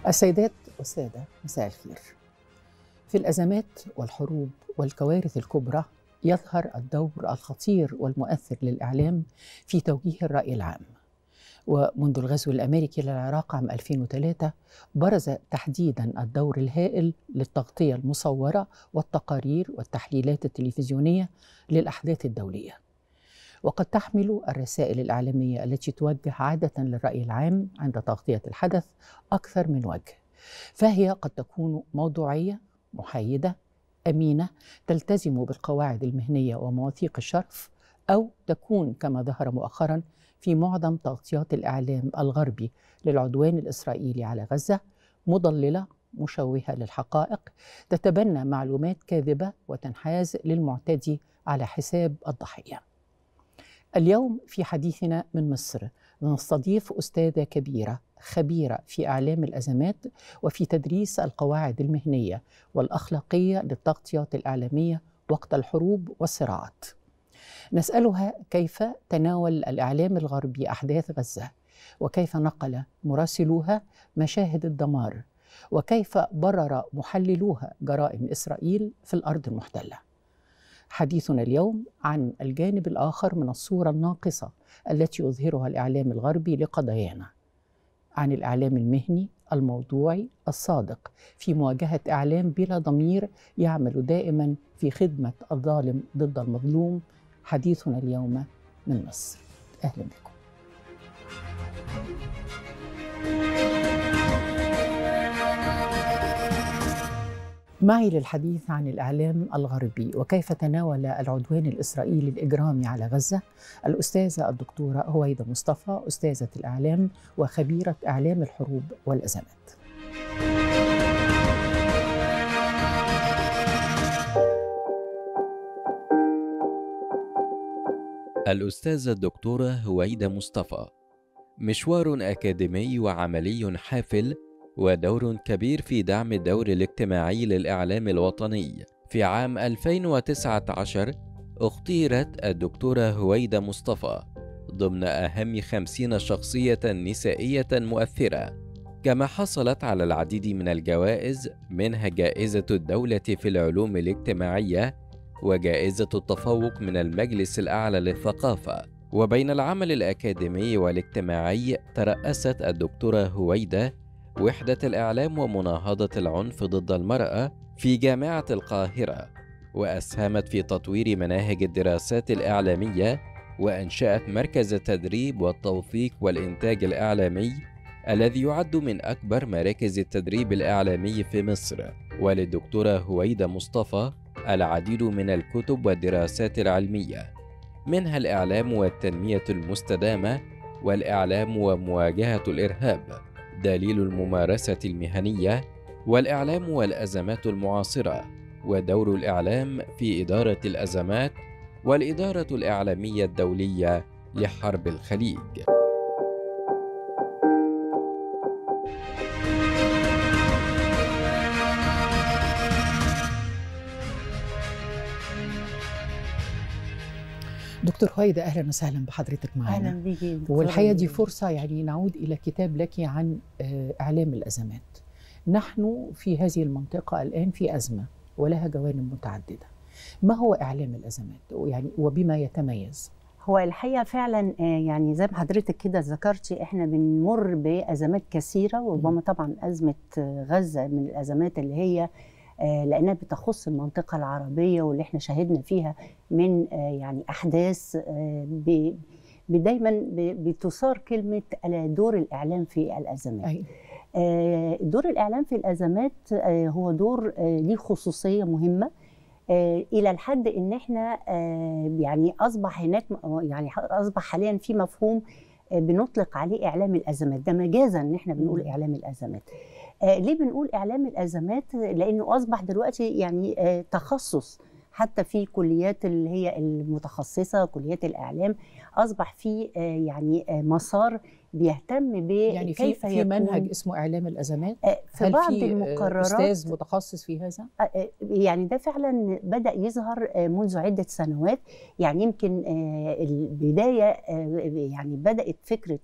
السيدات والسادة مساء الخير. في الأزمات والحروب والكوارث الكبرى يظهر الدور الخطير والمؤثر للإعلام في توجيه الرأي العام. ومنذ الغزو الأمريكي للعراق عام 2003 برز تحديدا الدور الهائل للتغطية المصورة والتقارير والتحليلات التلفزيونية للأحداث الدولية. وقد تحمل الرسائل الإعلامية التي توجه عادة للرأي العام عند تغطية الحدث أكثر من وجه فهي قد تكون موضوعية محايدة أمينة تلتزم بالقواعد المهنية ومواثيق الشرف أو تكون كما ظهر مؤخرا في معظم تغطيات الإعلام الغربي للعدوان الإسرائيلي على غزة مضللة مشوهة للحقائق تتبنى معلومات كاذبة وتنحاز للمعتدي على حساب الضحيه اليوم في حديثنا من مصر نستضيف أستاذة كبيرة خبيرة في إعلام الأزمات وفي تدريس القواعد المهنية والأخلاقية للتغطيات الإعلامية وقت الحروب والصراعات. نسألها كيف تناول الإعلام الغربي أحداث غزة وكيف نقل مراسلوها مشاهد الدمار وكيف برر محللوها جرائم إسرائيل في الأرض المحتلة. حديثنا اليوم عن الجانب الاخر من الصوره الناقصه التي يظهرها الاعلام الغربي لقضايانا عن الاعلام المهني الموضوعي الصادق في مواجهه اعلام بلا ضمير يعمل دائما في خدمه الظالم ضد المظلوم حديثنا اليوم من مصر اهلا بكم معي للحديث عن الإعلام الغربي وكيف تناول العدوان الإسرائيلي الإجرامي على غزة الأستاذة الدكتورة هويدا مصطفى أستاذة الإعلام وخبيرة إعلام الحروب والأزمات الأستاذة الدكتورة هويدا مصطفى مشوار أكاديمي وعملي حافل ودور كبير في دعم الدور الاجتماعي للإعلام الوطني في عام 2019 اختيرت الدكتورة هويدا مصطفى ضمن أهم خمسين شخصية نسائية مؤثرة كما حصلت على العديد من الجوائز منها جائزة الدولة في العلوم الاجتماعية وجائزة التفوق من المجلس الأعلى للثقافة وبين العمل الأكاديمي والاجتماعي ترأست الدكتورة هويدا وحدة الإعلام ومناهضة العنف ضد المرأة في جامعة القاهرة وأسهمت في تطوير مناهج الدراسات الإعلامية وأنشأت مركز التدريب والتوثيق والإنتاج الإعلامي الذي يعد من أكبر مراكز التدريب الإعلامي في مصر وللدكتورة هويدا مصطفى العديد من الكتب والدراسات العلمية منها الإعلام والتنمية المستدامة والإعلام ومواجهة الإرهاب دليل الممارسة المهنية والإعلام والأزمات المعاصرة ودور الإعلام في إدارة الأزمات والإدارة الإعلامية الدولية لحرب الخليج. دكتور هويدا اهلا وسهلا بحضرتك معنا اهلا بيكي والحقيقه دي فرصه يعني نعود الى كتاب لك عن اعلام الازمات نحن في هذه المنطقه الان في ازمه ولها جوانب متعدده ما هو اعلام الازمات يعني وبما يتميز هو الحقيقه فعلا يعني زي ما حضرتك كده ذكرتي احنا بنمر بازمات كثيره وربما طبعا ازمه غزه من الازمات اللي هي لانها بتخص المنطقه العربيه واللي احنا شاهدنا فيها من يعني احداث دايما بتثار كلمه دور الاعلام في الازمات أي. دور الاعلام في الازمات هو دور ليه خصوصيه مهمه الى الحد ان احنا يعني اصبح هناك يعني اصبح حاليا في مفهوم بنطلق عليه اعلام الازمات ده مجازا ان احنا بنقول اعلام الازمات آه ليه بنقول اعلام الازمات لانه اصبح دلوقتي يعني آه تخصص حتى في كليات اللي هي المتخصصه كليات الاعلام اصبح في آه يعني مسار بيهتم ب يعني في كيف في منهج اسمه اعلام الازمات في هل بعض في المقررات استاذ متخصص في هذا يعني ده فعلا بدا يظهر منذ عده سنوات يعني يمكن البدايه يعني بدات فكره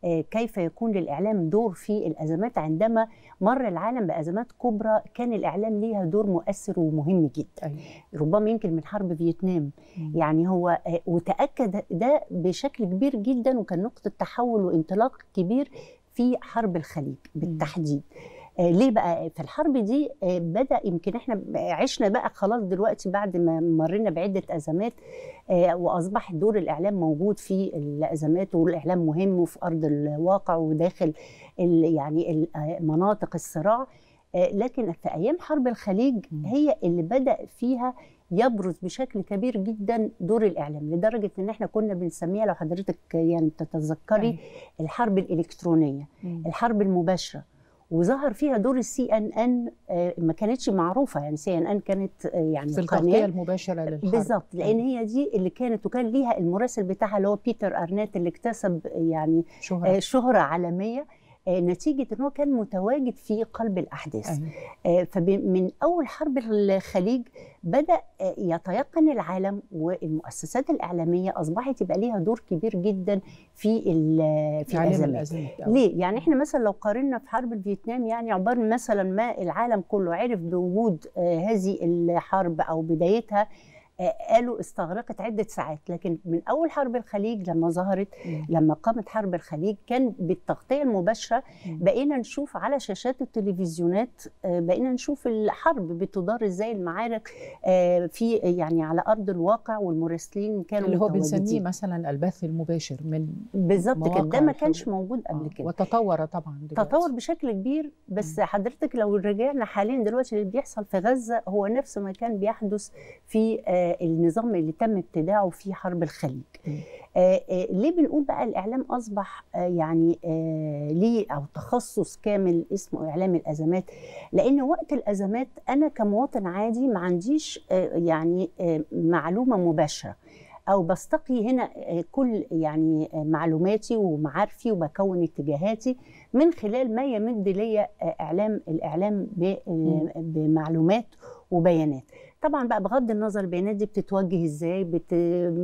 آه، كيف يكون للاعلام دور في الازمات عندما مر العالم بازمات كبرى كان الاعلام ليها دور مؤثر ومهم جدا أيوة. ربما يمكن من حرب فيتنام يعني هو آه، وتاكد ده بشكل كبير جدا وكان نقطه تحول وانطلاق كبير في حرب الخليج بالتحديد آه، ليه بقى في الحرب دي آه، بدا يمكن احنا عشنا بقى خلاص دلوقتي بعد ما مرينا بعده ازمات آه، واصبح دور الاعلام موجود في الازمات والاعلام مهم وفي ارض الواقع وداخل ال- يعني ال- آه، مناطق الصراع آه، لكن في ايام حرب الخليج مم. هي اللي بدا فيها يبرز بشكل كبير جدا دور الاعلام لدرجه ان احنا كنا بنسميها لو حضرتك يعني تتذكري أيوة. الحرب الالكترونيه مم. الحرب المباشره وظهر فيها دور السي ان ان ما كانتش معروفه يعني سي ان ان كانت آه، يعني في التغطيه المباشره للحرب بالظبط لان هي دي اللي كانت وكان ليها المراسل بتاعها اللي هو بيتر ارنات اللي اكتسب يعني شهرة آه، شهره عالميه آه، نتيجه ان هو كان متواجد في قلب الاحداث أيوة. فمن اول حرب الخليج بدا آه، يتيقن العالم والمؤسسات الاعلاميه اصبحت يبقى ليها دور كبير جدا في ال- في إعلام الازمات الازمات أوي. ليه؟ يعني احنا مثلا لو قارنا في حرب الفيتنام يعني عقبال مثلا ما العالم كله عرف بوجود آه، هذه الحرب او بدايتها آه، قالوا استغرقت عده ساعات لكن من اول حرب الخليج لما ظهرت مم. لما قامت حرب الخليج كان بالتغطيه المباشره مم. بقينا نشوف على شاشات التلفزيونات آه، بقينا نشوف الحرب بتدار ازاي المعارك آه، في يعني على ارض الواقع والمراسلين كانوا اللي هو بنسميه متواجدين. مثلا البث المباشر من بالظبط كده مواقع ده ما الحروب. كانش موجود قبل آه، كده وتطور طبعا دلوقتي. تطور بشكل كبير بس حضرتك لو رجعنا حاليا دلوقتي اللي بيحصل في غزه هو نفس ما كان بيحدث في آه، النظام اللي تم ابتداعه في حرب الخليج. مم. آه، آه، ليه بنقول بقى الاعلام اصبح آه، يعني آه، ليه او تخصص كامل اسمه اعلام الازمات لان وقت الازمات انا كمواطن عادي ما عنديش آه، يعني آه، معلومه مباشره او بستقي هنا آه، كل يعني آه، معلوماتي ومعارفي وبكون اتجاهاتي من خلال ما يمد لي آه، اعلام الاعلام ب- مم. بمعلومات وبيانات طبعا بقى بغض النظر البيانات دي بتتوجه ازاي بت...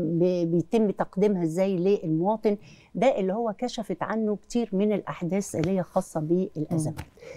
ب- بيتم تقديمها ازاي للمواطن ده اللي هو كشفت عنه كتير من الاحداث اللي هي خاصه بالازمات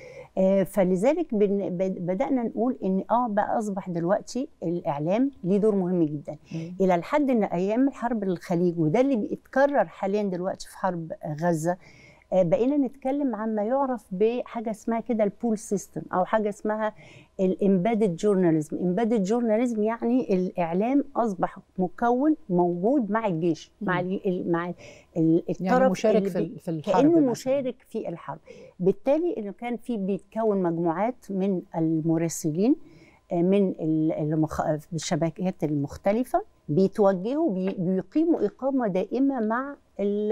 آه، فلذلك بن- بد- بدانا نقول ان اه بقى اصبح دلوقتي الاعلام ليه دور مهم جدا مم. الى الحد ان ايام حرب الخليج وده اللي بيتكرر حاليا دلوقتي في حرب غزه آه، بقينا نتكلم عن ما يعرف بحاجه اسمها كده البول سيستم او حاجه اسمها الامبيدد جورناليزم امبيدد جورناليزم يعني الاعلام اصبح مكون موجود مع الجيش مع مم. ال- ال- مع ال- الطرف يعني مشارك اللي في بي- ال- في الحرب كانه مثلاً. مشارك في الحرب بالتالي انه كان في بيتكون مجموعات من المراسلين آه، من ال- المخ... الشبكات المختلفة بيتوجهوا بي... بيقيموا إقامة دائمة مع ال-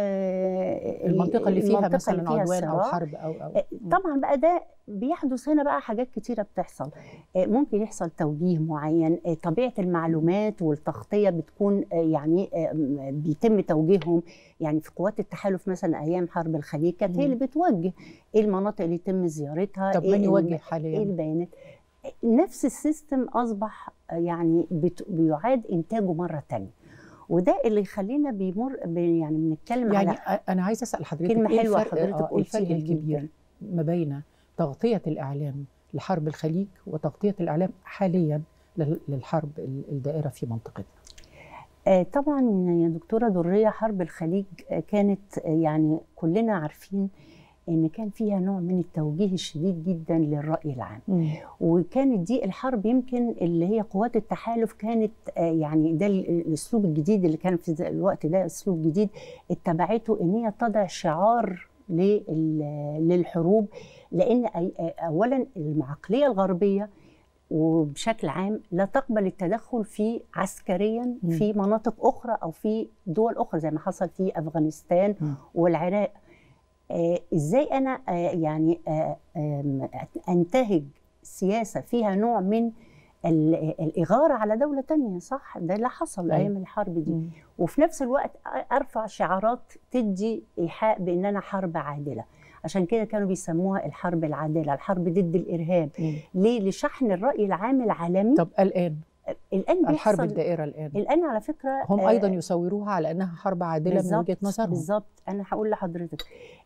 المنطقه اللي فيها المنطقة مثلا اللي فيها عدوان او الصراع. حرب او او آه، طبعا بقى ده بيحدث هنا بقى حاجات كتيرة بتحصل آه، ممكن يحصل توجيه معين آه، طبيعة المعلومات والتغطية بتكون آه، يعني آه، م- بيتم توجيههم يعني في قوات التحالف مثلا أيام حرب الخليج كانت هي مم. اللي بتوجه إيه المناطق اللي يتم زيارتها طب إيه من الم- يوجه ايه حاليا البيانات نفس السيستم اصبح يعني بت- بيعاد انتاجه مره تانية وده اللي يخلينا بيمر ب- يعني بنتكلم يعني على انا عايزه اسال حضرتك كلمه إيه حلوه الفرق- حضرتك آه، الفرق قلتيها الكبير جدا ما بين تغطيه الاعلام لحرب الخليج وتغطيه الاعلام حاليا لل- للحرب ال- الدائره في منطقتنا آه، طبعا يا دكتوره دريه حرب الخليج آه، كانت آه، يعني كلنا عارفين ان كان فيها نوع من التوجيه الشديد جدا للراي العام وكانت دي الحرب يمكن اللي هي قوات التحالف كانت آه، يعني ده ال- الاسلوب الجديد اللي كان في ذا- الوقت ده اسلوب جديد اتبعته ان هي تضع شعار لل- للحروب لان أي- آه، اولا العقليه الغربيه وبشكل عام لا تقبل التدخل في عسكريا مم. في مناطق اخرى او في دول اخرى زي ما حصل في افغانستان مم. والعراق آه، ازاي انا آه، يعني آه، آم، انتهج سياسه فيها نوع من ال- الاغاره على دوله تانية صح ده اللي حصل أيوة. ايام الحرب دي مم. وفي نفس الوقت ارفع شعارات تدي ايحاء بان انا حرب عادله عشان كده كانوا بيسموها الحرب العادله الحرب ضد الارهاب مم. ليه لشحن الراي العام العالمي طب الان الان الحرب بيحصل الدائرة الآن الان على فكره هم آه، أيضا يصوروها على أنها حرب عادلة من بالظبط- وجهة نظرهم بالظبط انا هقول لحضرتك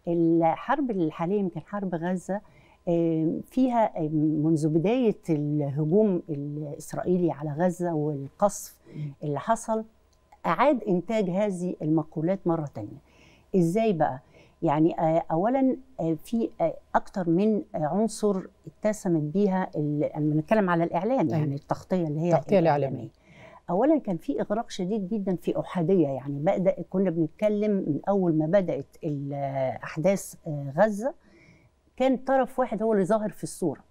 الحرب الحاليه يمكن حرب غزه آه، فيها آه، منذ بدايه الهجوم الاسرائيلي على غزه والقصف اللي حصل اعاد انتاج هذه المقولات مره تانية ازاي بقى يعني آه، اولا آه، في آه، اكتر من آه، عنصر اتسمت بيها ال- انا بنتكلم على الاعلام يعني أيوة. التغطيه اللي هي التغطية الإعلامية. اولا كان في اغراق شديد جدا في احاديه يعني بدا كنا بنتكلم من اول ما بدات ال- احداث آه، غزه كان طرف واحد هو اللي ظاهر في الصوره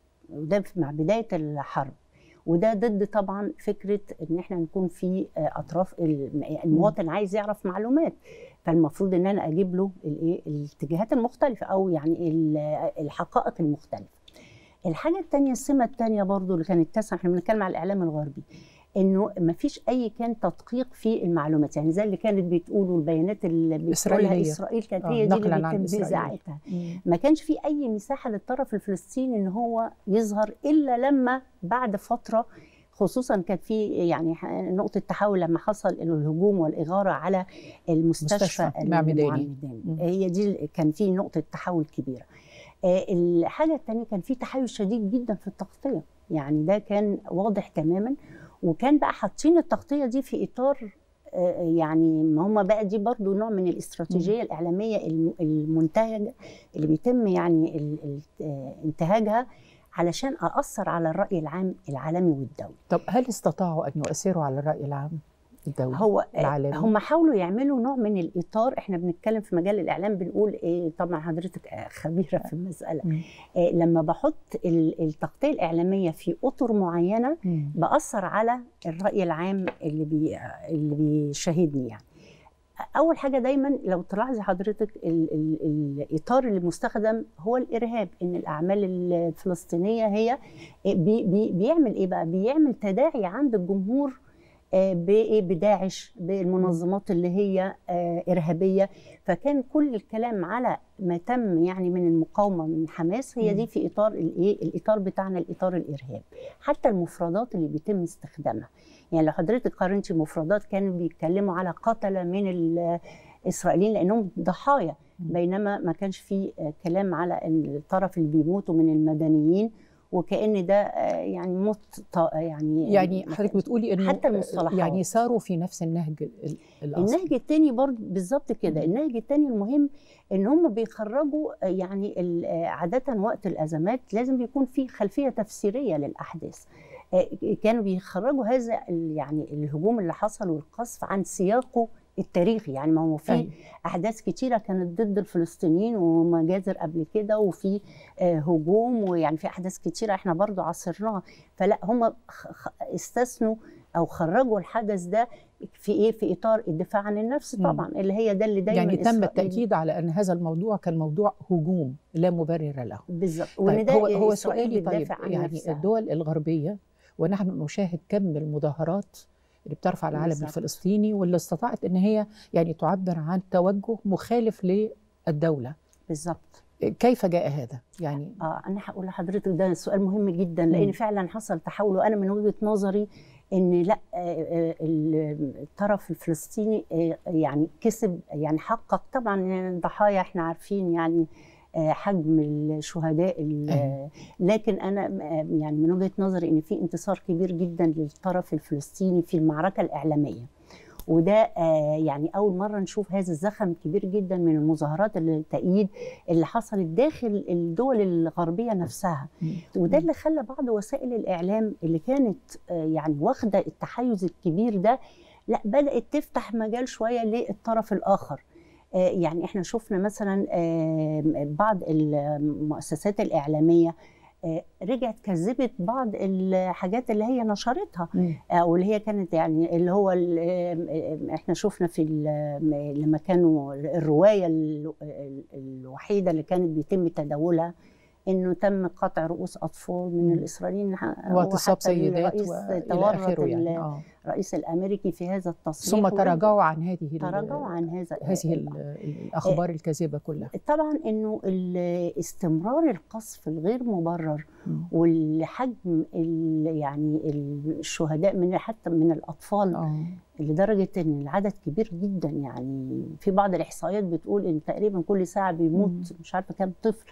وده مع بدايه الحرب وده ضد طبعا فكره ان احنا نكون في آه، اطراف الم- المواطن عايز يعرف معلومات فالمفروض ان انا اجيب له الايه الاتجاهات المختلفه او يعني ال- الحقائق المختلفه الحاجه الثانيه السمه الثانيه برضو اللي كانت تسمح احنا بنتكلم على الاعلام الغربي انه ما فيش اي كان تدقيق في المعلومات يعني زي اللي كانت بتقوله البيانات اللي بتقولها إسرائيلية. اسرائيل كانت آه، هي دي نقلاً اللي عن بيتم إسرائيل. اذاعتها ما كانش في اي مساحه للطرف الفلسطيني ان هو يظهر الا لما بعد فتره خصوصا كانت في يعني ح- نقطه تحول لما حصل الهجوم والاغاره على المستشفى مستشفى معمداني. المعمداني. مم. هي دي ال- كان في نقطه تحول كبيره آه، الحاجه الثانيه كان في تحيز شديد جدا في التغطيه يعني ده كان واضح تماما وكان بقى حاطين التغطيه دي في اطار آه، يعني ما هم بقى دي برضو نوع من الاستراتيجيه الاعلاميه الم- المنتهجه اللي بيتم يعني ال- ال- آه، انتهاجها علشان اثر على الراي العام العالمي والدولي طب هل استطاعوا أن يؤثروا على الرأي العام الدولي؟ هو العالمي. هم حاولوا يعملوا نوع من الاطار احنا بنتكلم في مجال الاعلام بنقول ايه طبعا حضرتك آه، خبيره في المساله مم. آه، لما بحط ال- التغطيه الاعلاميه في اطر معينه مم. باثر على الراي العام اللي بي اللي بيشاهدني يعني اول حاجه دايما لو تلاحظي حضرتك ال ال الاطار اللي مستخدم هو الارهاب ان الاعمال الفلسطينيه هي بي بي بيعمل ايه بقى بيعمل تداعي عند الجمهور آه، بايه بداعش بالمنظمات اللي هي آه، ارهابيه فكان كل الكلام على ما تم يعني من المقاومه من حماس هي دي في اطار الايه الاطار بتاعنا الاطار الارهاب حتى المفردات اللي بيتم استخدامها يعني لو حضرتك قارنتي مفردات كانوا بيتكلموا على قتله من الاسرائيليين لانهم ضحايا بينما ما كانش في آه، كلام على إن الطرف اللي بيموتوا من المدنيين وكأن ده آه، يعني موت ط- يعني يعني حضرتك بتقولي انه حتى المصطلحات. يعني ساروا في نفس النهج ال- الاصلي النهج التاني برضه بالظبط كده مم. النهج التاني المهم ان هم بيخرجوا آه، يعني ال- آه، عاده وقت الازمات لازم بيكون في خلفيه تفسيريه للاحداث آه، كانوا بيخرجوا هذا ال- يعني الهجوم اللي حصل والقصف عن سياقه التاريخي يعني ما هو في أيوة. احداث كتيره كانت ضد الفلسطينيين ومجازر قبل كده وفي آه، هجوم ويعني في احداث كتيره احنا برضو عاصرناها فلا هم خ- خ- استثنوا او خرجوا الحدث ده في ايه في اطار الدفاع عن النفس مم. طبعا اللي هي ده اللي دايما يعني تم إسرائيل- التاكيد على ان هذا الموضوع كان موضوع هجوم لا مبرر له بالظبط وان طيب ده هو هو إسرائيل سؤالي طيب بتدافع عن يعني نفسها. الدول الغربيه ونحن نشاهد كم المظاهرات اللي بترفع العالم بالظبط. الفلسطيني واللي استطاعت ان هي يعني تعبر عن توجه مخالف للدوله بالظبط كيف جاء هذا يعني اه انا هقول لحضرتك ده سؤال مهم جدا لان مم. فعلا حصل تحول وانا من وجهه نظري ان لا آه، آه، الطرف الفلسطيني آه، يعني كسب يعني حقق طبعا الضحايا احنا عارفين يعني آه، حجم الشهداء ال- أيوة. لكن انا آه، يعني من وجهه نظري ان في انتصار كبير جدا للطرف الفلسطيني في المعركه الاعلاميه وده آه، يعني اول مره نشوف هذا الزخم كبير جدا من المظاهرات التأييد اللي حصلت داخل الدول الغربيه نفسها وده اللي خلى بعض وسائل الاعلام اللي كانت آه، يعني واخده التحيز الكبير ده لا بدات تفتح مجال شويه للطرف الاخر آه، يعني احنا شفنا مثلا آه، بعض المؤسسات الاعلاميه آه، رجعت كذبت بعض الحاجات اللي هي نشرتها مم. او اللي هي كانت يعني اللي هو ال- احنا شفنا في ال- لما كانوا الروايه ال- الوحيده اللي كانت بيتم تداولها انه تم قطع رؤوس اطفال من مم. الاسرائيليين ح- واغتصاب وحتى سيدات الرئيس والى تورط اخره يعني ال- آه. الرئيس الامريكي في هذا التصريح ثم وقال- تراجعوا عن هذه ال- تراجعوا عن هذا هذه ال- الاخبار الكاذبه كلها طبعا انه ال- استمرار القصف الغير مبرر مم. والحجم ال- يعني الشهداء من حتى من الاطفال اه لدرجه ان العدد كبير جدا يعني في بعض الاحصائيات بتقول ان تقريبا كل ساعه بيموت مش عارفه كام طفل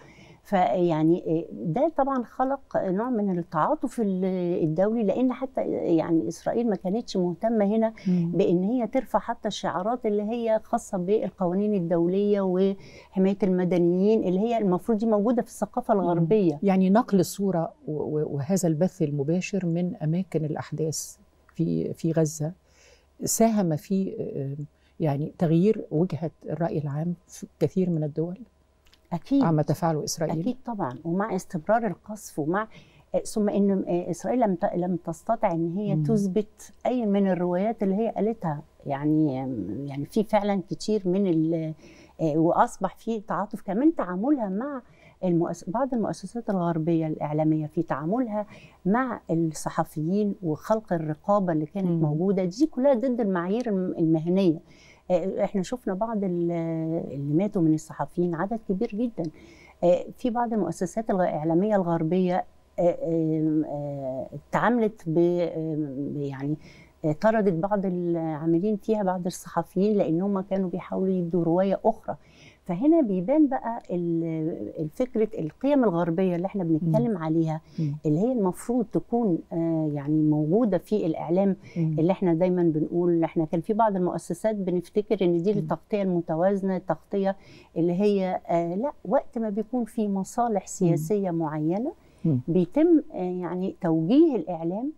فيعني ده طبعا خلق نوع من التعاطف ال- الدولي لان حتى يعني اسرائيل ما كانتش مهتمه هنا مم. بان هي ترفع حتى الشعارات اللي هي خاصه بالقوانين الدوليه وحمايه المدنيين اللي هي المفروض دي موجوده في الثقافه الغربيه يعني نقل الصورة و- و- وهذا البث المباشر من أماكن الأحداث في في غزة ساهم في آه، يعني تغيير وجهة الرأي العام في كثير من الدول اكيد عما تفعله إسرائيل اكيد طبعا ومع استمرار القصف ومع آه، ثم ان آه، اسرائيل لم ت- لم تستطع ان هي مم. تثبت اي من الروايات اللي هي قالتها يعني آم، يعني في فعلا كتير من ال- آه، واصبح في تعاطف كمان تعاملها مع المؤس... بعض المؤسسات الغربيه الاعلاميه في تعاملها مع الصحفيين وخلق الرقابه اللي كانت مم. موجوده دي كلها ضد المعايير الم- المهنيه آه، احنا شفنا بعض ال- اللي ماتوا من الصحفيين عدد كبير جدا آه، في بعض المؤسسات الغ- الإعلامية الغربية آه، آه، آه، تعاملت ب آه، يعني آه، طردت بعض العاملين فيها بعض الصحفيين لأنهم كانوا بيحاولوا يدوا رواية أخرى فهنا بيبان بقى ال- الفكرة القيم الغربية اللي احنا بنتكلم عليها مم. اللي هي المفروض تكون آه، يعني موجودة في الإعلام مم. اللي احنا دايما بنقول احنا كان في بعض المؤسسات بنفتكر ان دي مم. التغطيه المتوازنه التغطيه اللي هي آه لا وقت ما بيكون في مصالح سياسيه معينه مم. بيتم آه يعني توجيه الاعلام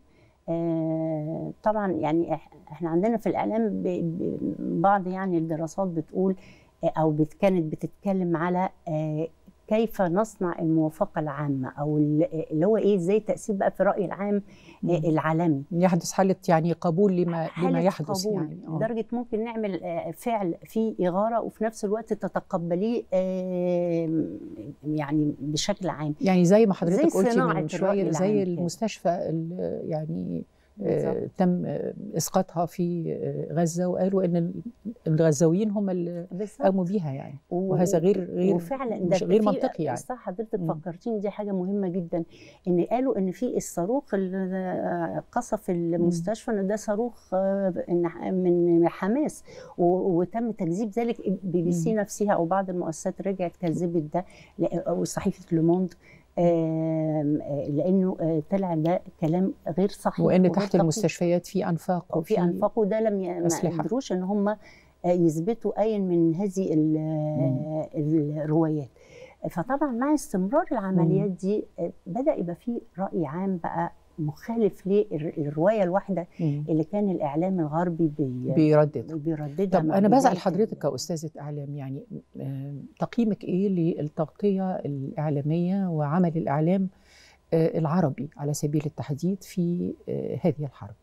آه طبعا يعني إح- احنا عندنا في الاعلام ب- ب- بعض يعني الدراسات بتقول آه، او بت- كانت بتتكلم على آه كيف نصنع الموافقه العامه او ال- اللي هو ايه ازاي تاثير بقى في الراي العام آه، مم. العالمي يحدث حالة يعني قبول لما لما حالة يحدث قبول يعني آه. لدرجة ممكن نعمل آه، فعل فيه إغارة وفي نفس الوقت تتقبليه آه، يعني بشكل عام يعني زي ما حضرتك زي قلتي صناعة من شوية الرأي زي العام كده. المستشفى ال- يعني آه، بالظبط. تم آه، اسقاطها في آه، غزه وقالوا ان ال- الغزاويين هم اللي بالظبط قاموا بيها يعني و- وهذا غير غير وفعلا ده مش غير في- منطقي يعني صح حضرتك مم. فكرتيني دي حاجه مهمه جدا ان قالوا ان في الصاروخ اللي قصف المستشفى ان ده صاروخ آه، إن- من حماس و- وتم تكذيب ذلك بي بي سي مم. نفسها او بعض المؤسسات رجعت كذبت ده لا- او صحيفه لوموند آم، آه، لانه آه، طلع ده كلام غير صحيح وان وغير تحت دقيق. المستشفيات في انفاق وفي انفاق وده لم ي- ما أسلحة. قدروش ان هم يثبتوا اي من هذه ال- الروايات فطبعا مع استمرار العمليات دي بدا يبقى في راي عام بقى مخالف للروايه الواحده مم. اللي كان الاعلام الغربي بي بيردد بيرددها طب مع انا بسال بداية حضرتك ال- كاستاذه اعلام يعني آه، تقييمك ايه للتغطيه الاعلاميه وعمل الاعلام آه، العربي على سبيل التحديد في آه، هذه الحرب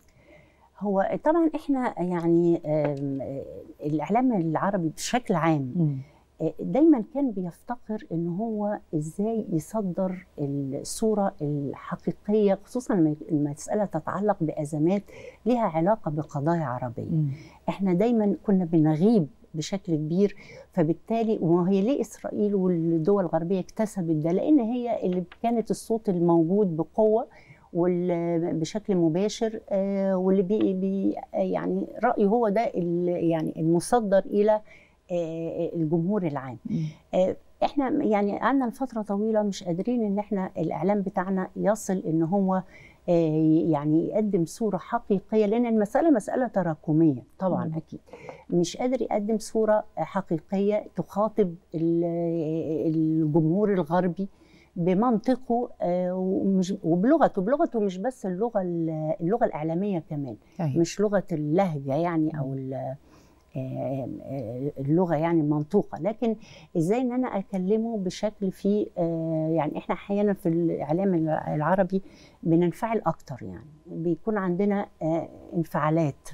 هو طبعا احنا يعني آم، آه، الاعلام العربي بشكل عام مم. دايما كان بيفتقر ان هو ازاي يصدر الصوره الحقيقيه خصوصا لما المساله تتعلق بازمات لها علاقه بقضايا عربيه مم. احنا دايما كنا بنغيب بشكل كبير فبالتالي وهي ليه اسرائيل والدول الغربيه اكتسبت ده لان هي اللي كانت الصوت الموجود بقوه وال- بشكل مباشر آه، واللي بي بي يعني رايه هو ده ال- يعني المصدر الى آه، الجمهور العام مم. آه، احنا يعني قعدنا لفتره طويله مش قادرين ان احنا الاعلام بتاعنا يصل ان هو آه، يعني يقدم صوره حقيقيه لان المساله مساله تراكميه طبعا مم. اكيد مش قادر يقدم صوره حقيقيه تخاطب ال- الجمهور الغربي بمنطقه آه، ومش وبلغته بلغته مش بس اللغه ال- اللغه الاعلاميه كمان أيوة. مش لغه اللهجه يعني او ال- آه، آه، اللغه يعني منطوقه لكن ازاي ان انا اكلمه بشكل فيه آه، يعني احنا احيانا في الاعلام الع- العربي بننفعل اكتر يعني بيكون عندنا آه، انفعالات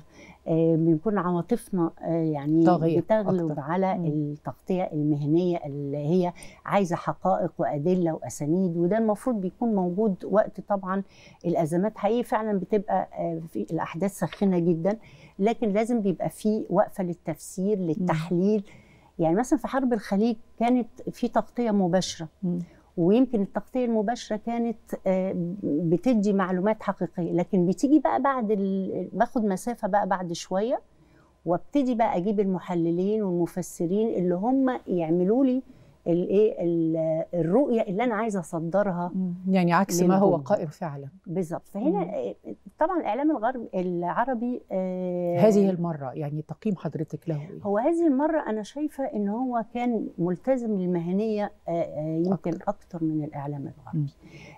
آه، بنكون عواطفنا آه، يعني طاغية بتغلب أكتر. على مم. التغطيه المهنيه اللي هي عايزه حقائق وادله واسانيد وده المفروض بيكون موجود وقت طبعا الازمات حقيقي فعلا بتبقى آه، في الاحداث ساخنه جدا لكن لازم بيبقى في وقفه للتفسير للتحليل يعني مثلا في حرب الخليج كانت في تغطيه مباشره مم. ويمكن التغطيه المباشره كانت آه، بتدي معلومات حقيقيه لكن بتيجي بقى بعد ال... باخد مسافه بقى بعد شويه وابتدي بقى اجيب المحللين والمفسرين اللي هم يعملوا لي الايه ال- الرؤيه اللي انا عايزه اصدرها مم. يعني عكس ما هو للجمهور. قائم فعلا بالظبط فهنا آه، طبعا الاعلام الغرب العربي آه، هذه المرة يعني تقييم حضرتك له إيه؟ هو هذه المرة أنا شايفة إن هو كان ملتزم للمهنية آه، آه، يمكن أكتر. أكتر, أكتر من الإعلام مم. الغربي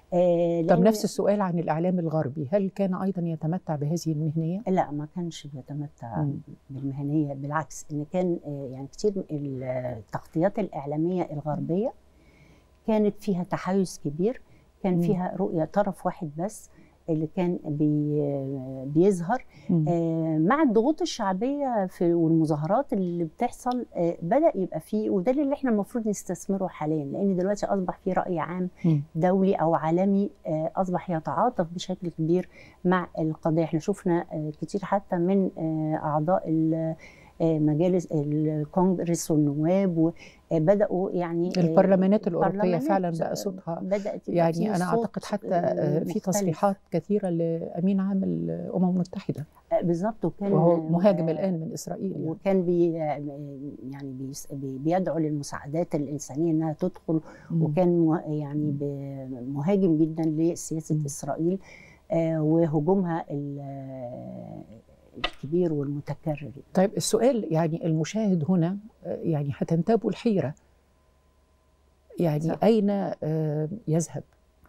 آه، طب لأن- نفس السؤال عن الإعلام الغربي هل كان أيضا يتمتع بهذه المهنية؟ لا ما كانش بيتمتع مم. بالمهنية بالعكس إن كان آه، يعني كتير من التغطيات الإعلامية الغربية كانت فيها تحيز كبير كان مم. فيها رؤية طرف واحد بس اللي كان بي بيظهر مم. آه، مع الضغوط الشعبيه في والمظاهرات اللي بتحصل آه، بدا يبقى فيه وده اللي احنا المفروض نستثمره حاليا لان دلوقتي اصبح في راي عام مم. دولي او عالمي آه، اصبح يتعاطف بشكل كبير مع القضيه احنا شفنا آه، كتير حتى من آه، اعضاء ال- آه، مجالس الكونجرس والنواب وبداوا يعني آه، البرلمانات الأوروبية البرلمانات فعلا بقى صوتها بدات يبقى يعني فيه أنا صوت، أعتقد حتى آه، آه، في مختلف. تصريحات كثيرة لأمين عام الأمم المتحدة آه، بالظبط وكان وهو مهاجم آه، الآن من إسرائيل يعني. وكان بي يعني بيس- بي بيدعو للمساعدات الإنسانية إنها تدخل مم. وكان مه- يعني ب- مهاجم جدا لسياسة مم. إسرائيل آه، وهجومها ال- آه، الكبير والمتكرر طيب السؤال يعني المشاهد هنا آه، يعني هتنتابه الحيرة يعني صح. أين آه، يذهب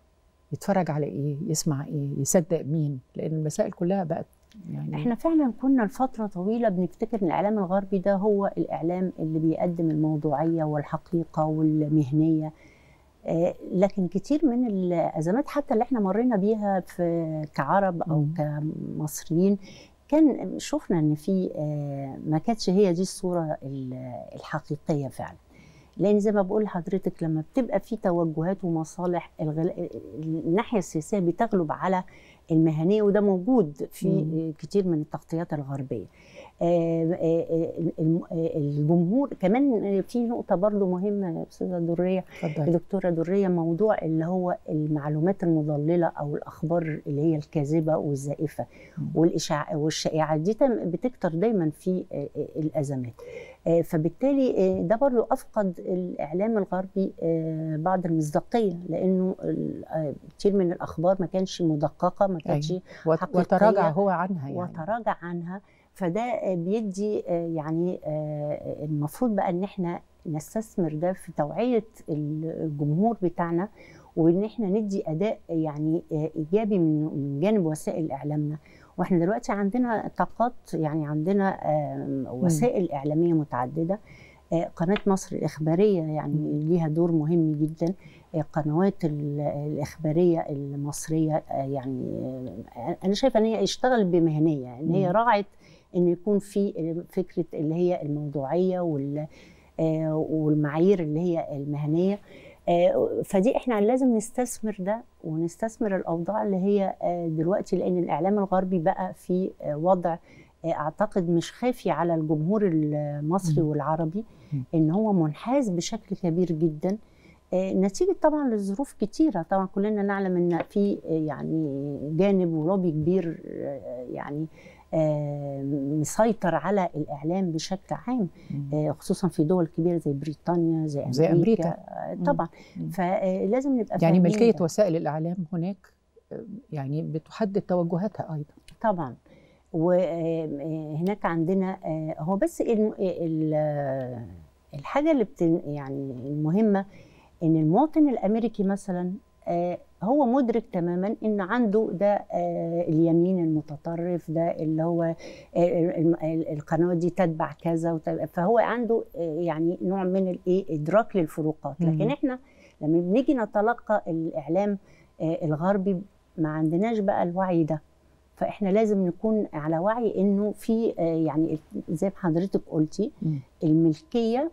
يتفرج على إيه يسمع إيه يصدق مين لأن المسائل كلها بقت يعني احنا فعلا كنا لفترة طويلة بنفتكر ان الاعلام الغربي ده هو الاعلام اللي بيقدم الموضوعية والحقيقة والمهنية آه، لكن كتير من الازمات حتى اللي احنا مرينا بيها في كعرب او مم. كمصريين كان شفنا ان في آه، ما كانتش هي دي الصورة ال- الحقيقية فعلا لان زي ما بقول لحضرتك لما بتبقى في توجهات ومصالح الغل... الناحيه السياسيه بتغلب على المهنيه وده موجود في مم. كتير من التغطيات الغربيه آه، آه، الم- آه، الجمهور كمان في نقطه برضو مهمه يا استاذه دريه اتفضلي دكتوره دريه موضوع اللي هو المعلومات المضلله او الاخبار اللي هي الكاذبه والزائفه مم. والاشاع والشائعات دي تم- بتكتر دايما في آه، آه، الازمات آه، فبالتالي آه، ده برضو افقد الاعلام الغربي آه، بعض المصداقيه لانه ال- آه، كتير من الاخبار ما كانش مدققه ما كانتش وت- حقيقية وتراجع هو عنها يعني وتراجع عنها فده آه، بيدي آه، يعني آه، المفروض بقى ان احنا نستثمر ده في توعيه الجمهور بتاعنا وان احنا ندي اداء يعني آه، ايجابي من من جانب وسائل اعلامنا واحنا دلوقتي عندنا طاقات يعني عندنا آم، وسائل اعلاميه متعدده آه، قناه مصر الاخباريه يعني ليها دور مهم جدا آه، قنوات ال- الاخباريه المصريه آه، يعني آه، انا شايفه ان هي اشتغل بمهنيه ان هي مم. راعت ان يكون في فكره اللي هي الموضوعيه وال آه، والمعايير اللي هي المهنيه آه، فدي احنا لازم نستثمر ده ونستثمر الاوضاع اللي هي آه، دلوقتي لان الاعلام الغربي بقى في آه، وضع آه، اعتقد مش خافي على الجمهور المصري مم. والعربي مم. ان هو منحاز بشكل كبير جدا آه، نتيجه طبعا لظروف كتيره طبعا كلنا نعلم ان في آه، يعني جانب ولوبي كبير آه، يعني آه، مسيطر على الاعلام بشكل عام مم. آه، خصوصا في دول كبيره زي بريطانيا زي امريكا, زي أمريكا. آه، مم. طبعا مم. فلازم نبقى يعني فاهمين ملكية ده. وسائل الإعلام هناك آه، يعني بتحدد توجهاتها أيضا طبعا وهناك عندنا آه، هو بس الم- ال- آه، الحاجه اللي بتن يعني المهمه ان المواطن الامريكي مثلا آه، هو مدرك تماما ان عنده ده آه، اليمين المتطرف ده اللي هو آه، الم- ال- القنوات دي تتبع كذا وت- فهو عنده آه، يعني نوع من الايه ادراك للفروقات لكن مم. احنا لما بنيجي نتلقى الاعلام آه، الغربي ما عندناش بقى الوعي ده فاحنا لازم نكون على وعي انه في آه، يعني زي ما حضرتك قلتي مم. الملكيه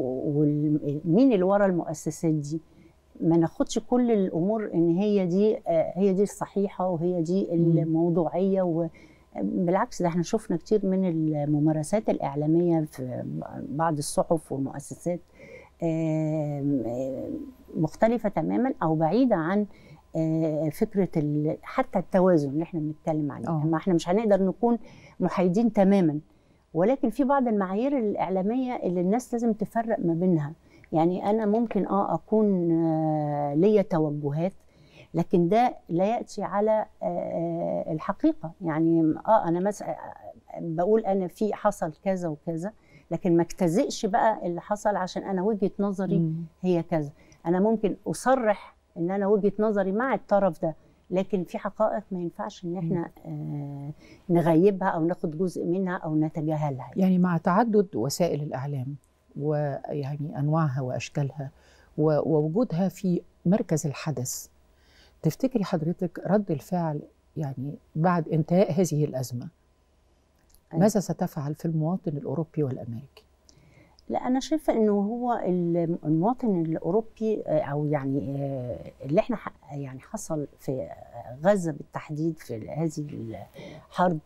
ومين اللي ورا المؤسسات دي ما ناخدش كل الامور ان هي دي آه، هي دي الصحيحه وهي دي الموضوعيه و بالعكس ده احنا شفنا كتير من الممارسات الاعلاميه في بعض الصحف والمؤسسات آم، آم، مختلفه تماما او بعيده عن آه، فكره ال- حتى التوازن اللي احنا بنتكلم عليه آه. ما احنا مش هنقدر نكون محايدين تماما ولكن في بعض المعايير الاعلاميه اللي الناس لازم تفرق ما بينها يعني انا ممكن اه اكون آه، ليا توجهات لكن ده لا ياتي على آه، الحقيقه يعني اه انا مثلا بقول انا في حصل كذا وكذا لكن ما اجتزئش بقى اللي حصل عشان انا وجهه نظري مم. هي كذا انا ممكن اصرح ان انا وجهه نظري مع الطرف ده لكن في حقائق ما ينفعش ان احنا آه نغيبها او ناخد جزء منها او نتجاهلها يعني مع تعدد وسائل الإعلام ويعني أنواعها وأشكالها و- ووجودها في مركز الحدث تفتكري حضرتك رد الفعل يعني بعد انتهاء هذه الأزمة أيوة. ماذا ستفعل في المواطن الأوروبي والأمريكي؟ لا انا شايفه انه هو ال- المواطن الاوروبي آه، او يعني آه، اللي احنا ح- يعني حصل في غزه بالتحديد في هذه الحرب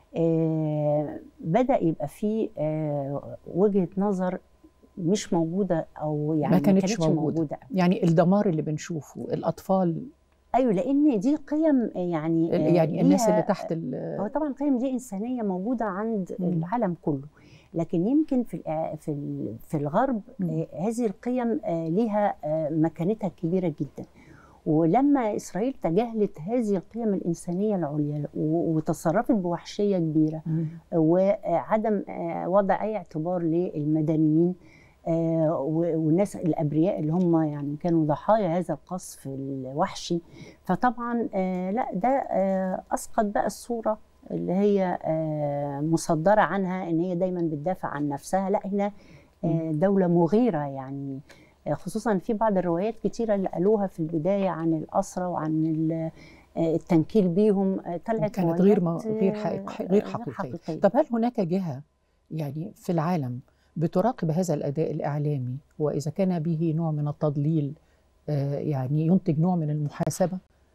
آه، بدا يبقى فيه آه، وجهه نظر مش موجوده او يعني ما كانتش موجودة. يعني الدمار اللي بنشوفه الأطفال ايوه لان دي قيم يعني آه، يعني الناس ليها- اللي تحت ال- هو طبعا القيم دي انسانيه موجوده عند مم. العالم كله لكن يمكن في الع- في ال- في الغرب مم. آه، هذه القيم آه، ليها آه، مكانتها الكبيره جدا ولما اسرائيل تجاهلت هذه القيم الانسانيه العليا و- وتصرفت بوحشيه كبيره مم. وعدم آه، وضع اي اعتبار للمدنيين آه، و- والناس الابرياء اللي هم يعني كانوا ضحايا هذا القصف الوحشي فطبعا آه، لا ده آه، اسقط بقى الصوره اللي هي آه، مصدره عنها ان هي دايما بتدافع عن نفسها لا هنا آه، دوله مغيره يعني آه، خصوصا في بعض الروايات كتيره اللي قالوها في البدايه عن الاسرى وعن ال- آه، التنكيل بيهم آه، طلعت كانت غير روايات، م- غير آه، حقيقية- غير حقيقية. حقيقية. طب هل هناك جهة يعني في العالم بتراقب هذا الأداء الإعلامي وإذا كان به نوع من التضليل آه، يعني ينتج نوع من المحاسبة؟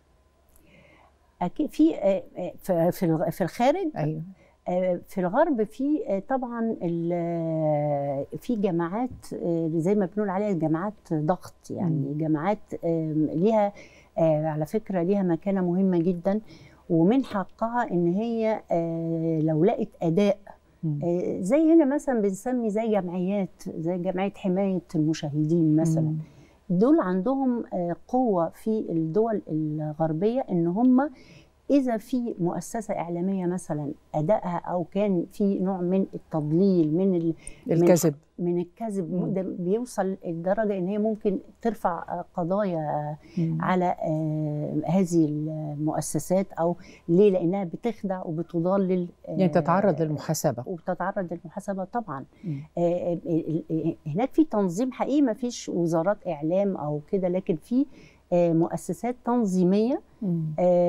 اكيد في آه، آه، في في الغ- في الخارج أيوه آه، في الغرب في آه، طبعا ال- آه، في جماعات آه، زي ما بنقول عليها جماعات ضغط يعني مم. جماعات آم، ليها آه، على فكره ليها مكانه مهمه جدا ومن حقها ان هي آه، لو لقت اداء مم. آه، زي هنا مثلا بنسمي زي جمعيات زي جمعيه حمايه المشاهدين مثلا مم. دول عندهم آه، قوة في الدول الغربية إن هم إذا في مؤسسة إعلامية مثلا أدائها أو كان في نوع من التضليل من ال- الكذب من الكذب مم. ده بيوصل لدرجة إن هي ممكن ترفع آه، قضايا مم. على آه، هذه المؤسسات أو ليه؟ لأنها بتخدع وبتضلل آه، يعني تتعرض للمحاسبة وبتتعرض للمحاسبة طبعا مم. آه، آه، آه، هناك في تنظيم حقيقي ما فيش وزارات اعلام او كده لكن في آه، مؤسسات تنظيميه مم.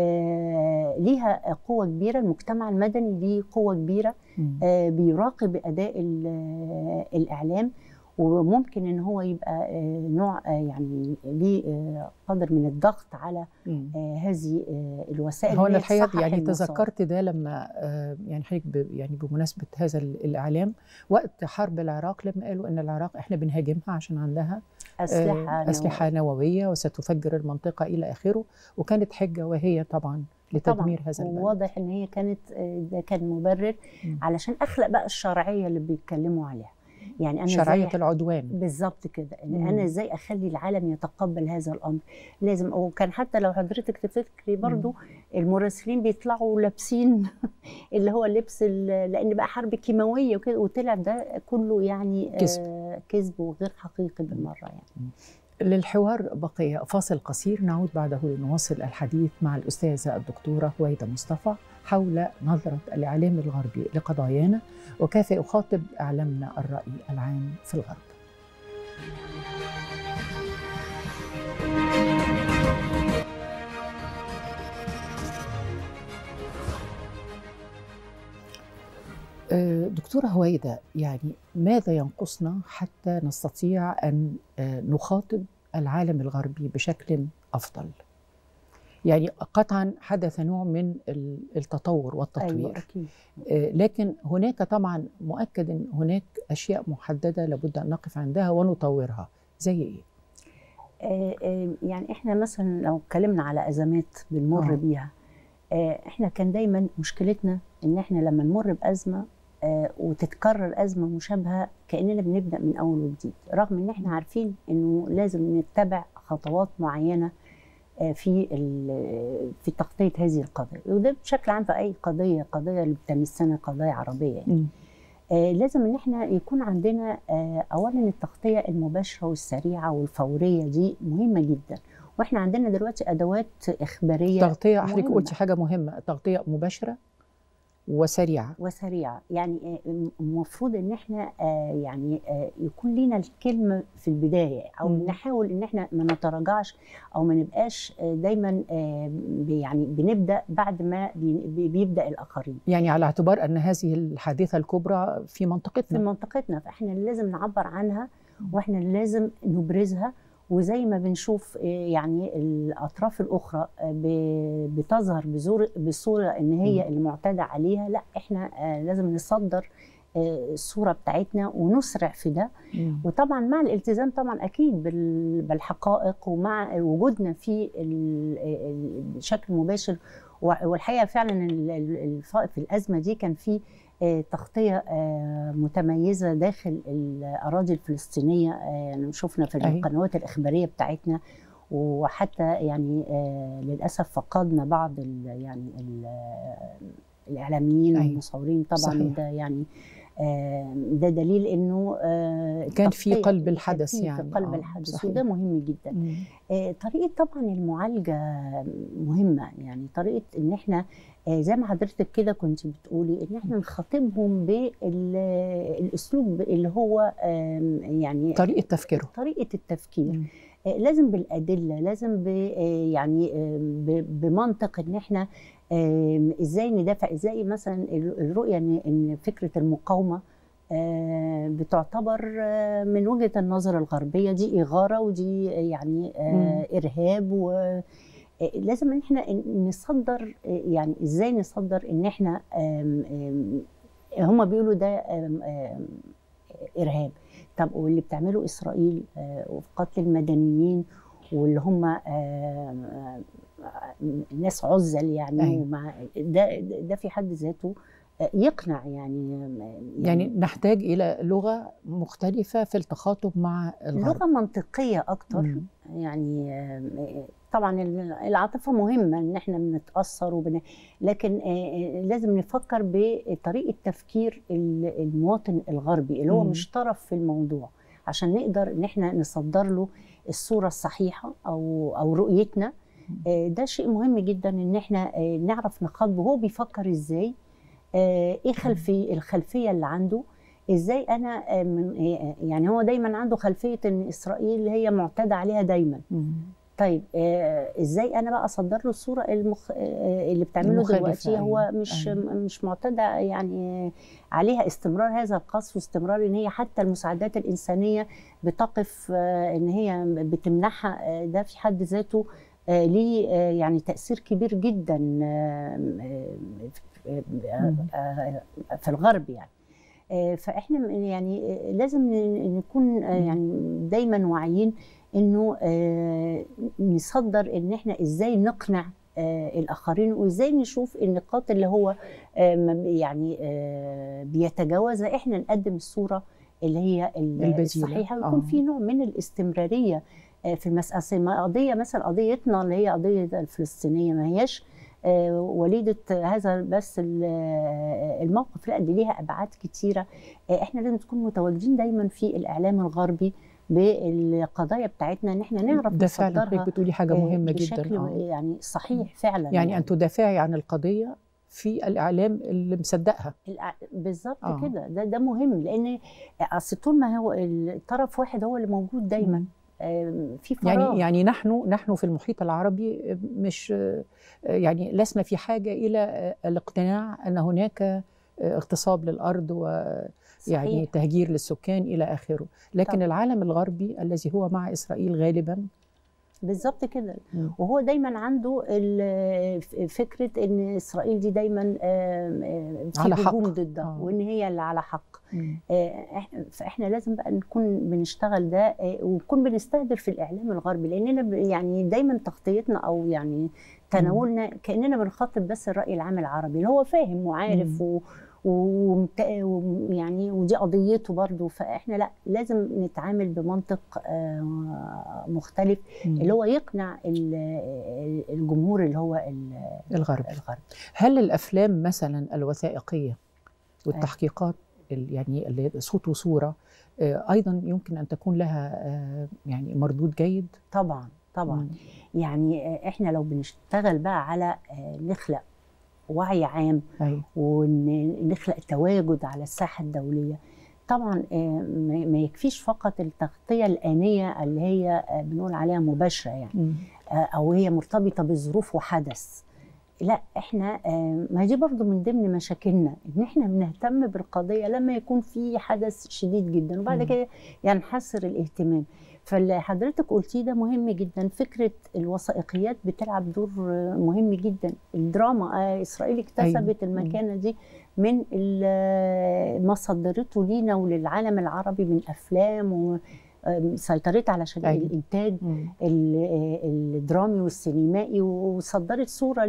آه، ليها قوه كبيره المجتمع المدني ليه قوه كبيره مم. آه، بيراقب اداء ال- آه، الاعلام وممكن ان هو يبقى آه، نوع آه، يعني ليه آه، قدر من الضغط على مم. آه، هذه آه، الوسائل هو إن انا هي الحقيقه تصحح يعني المسار. تذكرت ده لما آه، يعني حضرتك ب- يعني بمناسبه هذا ال- الاعلام وقت حرب العراق لما قالوا ان العراق احنا بنهاجمها عشان عندها آه، اسلحه اسلحه نوويه وستفجر المنطقه الى اخره وكانت حجه وهي طبعا لتدمير هذا البلد واضح ان هي كانت آه، ده كان مبرر مم. علشان اخلق بقى الشرعيه اللي بيتكلموا عليها يعني انا شرعيه ازاي العدوان بالظبط كده ان مم. انا ازاي اخلي العالم يتقبل هذا الامر لازم وكان حتى لو حضرتك تفتكري برضو المراسلين بيطلعوا لابسين اللي هو لبس ال- لان بقى حرب كيماويه وكده وطلع ده كله يعني كذب. آه، كذب وغير حقيقي بالمره يعني للحوار بقي فاصل قصير نعود بعده لنواصل الحديث مع الأستاذة الدكتورة هويدا مصطفى حول نظرة الإعلام الغربي لقضايانا وكيف يخاطب إعلامنا الرأي العام في الغرب آه، دكتورة هويدة يعني ماذا ينقصنا حتى نستطيع أن آه، نخاطب العالم الغربي بشكل أفضل يعني قطعا حدث نوع من ال- التطور والتطوير ايوه اكيد آه، لكن هناك طبعا مؤكد ان هناك اشياء محدده لابد ان نقف عندها ونطورها زي ايه؟ آه، آه، يعني احنا مثلا لو اتكلمنا على ازمات بنمر آه. بيها آه، احنا كان دايما مشكلتنا ان احنا لما نمر بازمه آه، وتتكرر ازمه مشابهه كاننا بنبدا من اول وجديد رغم ان احنا عارفين انه لازم نتبع خطوات معينه آه، في ال- في تغطيه هذه القضايا وده بشكل عام في اي قضيه قضيه اللي بتمسنا قضايا عربيه يعني. مم. آه، لازم ان احنا يكون عندنا آه، اولا التغطيه المباشره والسريعه والفوريه دي مهمه جدا واحنا عندنا دلوقتي ادوات اخباريه تغطيه حضرتك مهمة. قلتي حاجه مهمه تغطيه مباشره وسريعه وسريعه يعني آه، المفروض ان احنا آه، يعني آه، يكون لينا الكلمه في البدايه او مم. نحاول ان احنا ما نتراجعش او ما نبقاش آه، دايما آه، ب- يعني بنبدا بعد ما بي- بيبدا الاخرين يعني على اعتبار ان هذه الحادثه الكبرى في في منطقتنا منطقتنا فاحنا اللي لازم نعبر عنها واحنا اللي لازم نبرزها وزي ما بنشوف آه، يعني الاطراف الاخرى آه، ب- بتظهر بزور- بصوره ان هي مم. المعتدى عليها لا احنا آه، لازم نصدر آه، الصوره بتاعتنا ونسرع في ده مم. وطبعا مع الالتزام طبعا اكيد بال- بالحقائق ومع وجودنا في ال- ال- بشكل مباشر و- والحقيقه فعلا ال- ال- الف- في الازمه دي كان في آه، تغطيه آه، متميزه داخل الاراضي الفلسطينيه آه، يعني شفنا في أيوة. القنوات الاخباريه بتاعتنا وحتى يعني آه، للاسف فقدنا بعض ال يعني ال الاعلاميين أيوة. والمصورين طبعا صحيح. ده يعني آه، ده دليل انه آه، كان في التغطية قلب كان الحدث في يعني، في قلب آه، الحدث صحيح. وده مهم جدا مم. آه، طريقه طبعا المعالجه مهمه يعني طريقه ان احنا آه، زي ما حضرتك كده كنت بتقولي ان احنا نخاطبهم بالاسلوب اللي هو آم، يعني طريقه تفكيره طريقه التفكير مم. آه، لازم بالادله لازم ب آه، يعني آه، ب- بمنطق ان احنا آم، ازاي ندافع ازاي مثلا ال- الرؤيه ان ان فكره المقاومه آه، بتعتبر آه، من وجهه النظر الغربيه دي اغاره ودي آه، يعني آه، ارهاب و آه، لازم ان احنا نصدر آه، يعني ازاي نصدر ان احنا آم، آم، هما بيقولوا ده آم، آم، ارهاب طب واللي بتعمله اسرائيل آه، وفي قتل المدنيين واللي هم آه، آه، ناس عزل يعني أيوة. ومع ده ده في حد ذاته آه، يقنع يعني يعني نحتاج الى لغه مختلفه في التخاطب مع الغرب لغه منطقيه اكتر مم. يعني آه، طبعا العاطفه مهمه ان احنا بنتاثر وبن... لكن آه، لازم نفكر بطريقه تفكير ال- المواطن الغربي اللي هو مم. مش طرف في الموضوع عشان نقدر ان احنا نصدر له الصوره الصحيحه او او رؤيتنا آه، ده شيء مهم جدا ان احنا آه، نعرف نخاطبه هو بيفكر ازاي آه، ايه خلفي الخلفيه اللي عنده ازاي انا آه، من آه، يعني هو دايما عنده خلفيه ان اسرائيل هي معتدى عليها دايما مم. طيب آه، ازاي انا بقى اصدر له الصوره المخ... آه، اللي بتعمله المخالفة، دلوقتي هو أيوة، مش أيوة. مش معتدى يعني عليها استمرار هذا القصف واستمرار ان هي حتى المساعدات الانسانيه بتقف آه، ان هي بتمنحها آه، ده في حد ذاته آه، ليه آه، يعني تاثير كبير جدا آه، آه، آه، آه، في الغرب يعني آه، فاحنا م- يعني آه، لازم ن- نكون آه، مم. يعني دايما واعيين انه آه، نصدر ان احنا ازاي نقنع آه، الاخرين وازاي نشوف النقاط اللي هو آه، ما بي- يعني آه، بيتجاوزها احنا نقدم الصوره اللي هي ال- البديلة. الصحيحه ويكون آه. في نوع من الاستمراريه آه، في المسألة أصل ما قضية مثلا قضيتنا اللي هي قضية الفلسطينية ما هياش آه، وليدة هذا بس ال- آه، الموقف لا دي ليها أبعاد كتيرة آه، احنا لازم نكون متواجدين دايما في الإعلام الغربي بالقضايا بتاعتنا ان احنا نعرف ده فعلا نصدرها حضرتك بتقولي حاجه آه، مهمه بشكل جدا آه. يعني صحيح فعلا يعني ان تدافعي عن القضيه في الاعلام اللي مصدقها الأ- بالظبط آه. كده ده ده مهم لان اصل طول ما هو الطرف واحد هو اللي موجود دايما مم. آم، في فراغ يعني يعني نحن نحن في المحيط العربي مش يعني لسنا في حاجه الى الاقتناع ان هناك اغتصاب للارض ويعني صحيح. تهجير للسكان الى اخره لكن طبعا. العالم الغربي الذي هو مع اسرائيل غالبا بالظبط كده مم. وهو دايما عنده ال- فكره ان اسرائيل دي دايما آم، آم، في على حق. هجوم ضدها آه. وان هي اللي على حق مم. آه، إح- فاحنا لازم بقى نكون بنشتغل ده آه، ونكون بنستهدف في الاعلام الغربي لاننا ب- يعني دايما تغطيتنا او يعني تناولنا كاننا بنخاطب بس الراي العام العربي اللي هو فاهم وعارف و ومت- ويعني ودي قضيته برضه فاحنا لا لازم نتعامل بمنطق آه، مختلف مم. اللي هو يقنع ال- الجمهور اللي هو ال- الغربي الغربي هل الافلام مثلا الوثائقيه والتحقيقات ال- يعني اللي هي صوت وصوره آه، ايضا يمكن ان تكون لها آه، يعني مردود جيد طبعا طبعا مم. يعني آه، احنا لو بنشتغل بقى على آه، نخلق وعي عام أيوة. ونخلق تواجد على الساحه الدوليه طبعا آه، ما ما يكفيش فقط التغطيه الانيه اللي هي آه، بنقول عليها مباشره يعني مم. آه، او هي مرتبطه بظروف وحدث لا احنا آه، ما دي برضو من ضمن مشاكلنا ان احنا بنهتم بالقضيه لما يكون في حدث شديد جدا وبعد مم. كده ينحسر الاهتمام فاللي حضرتك قلتيه ده مهم جدا فكره الوثائقيات بتلعب دور آه، مهم جدا الدراما آه، اسرائيل اكتسبت أيوة. المكانه دي من ال- آه، ما صدرته لينا وللعالم العربي من افلام و آه، سيطرت على شريك أيوة. الانتاج مم. ال- الدرامي والسينمائي وصدرت صوره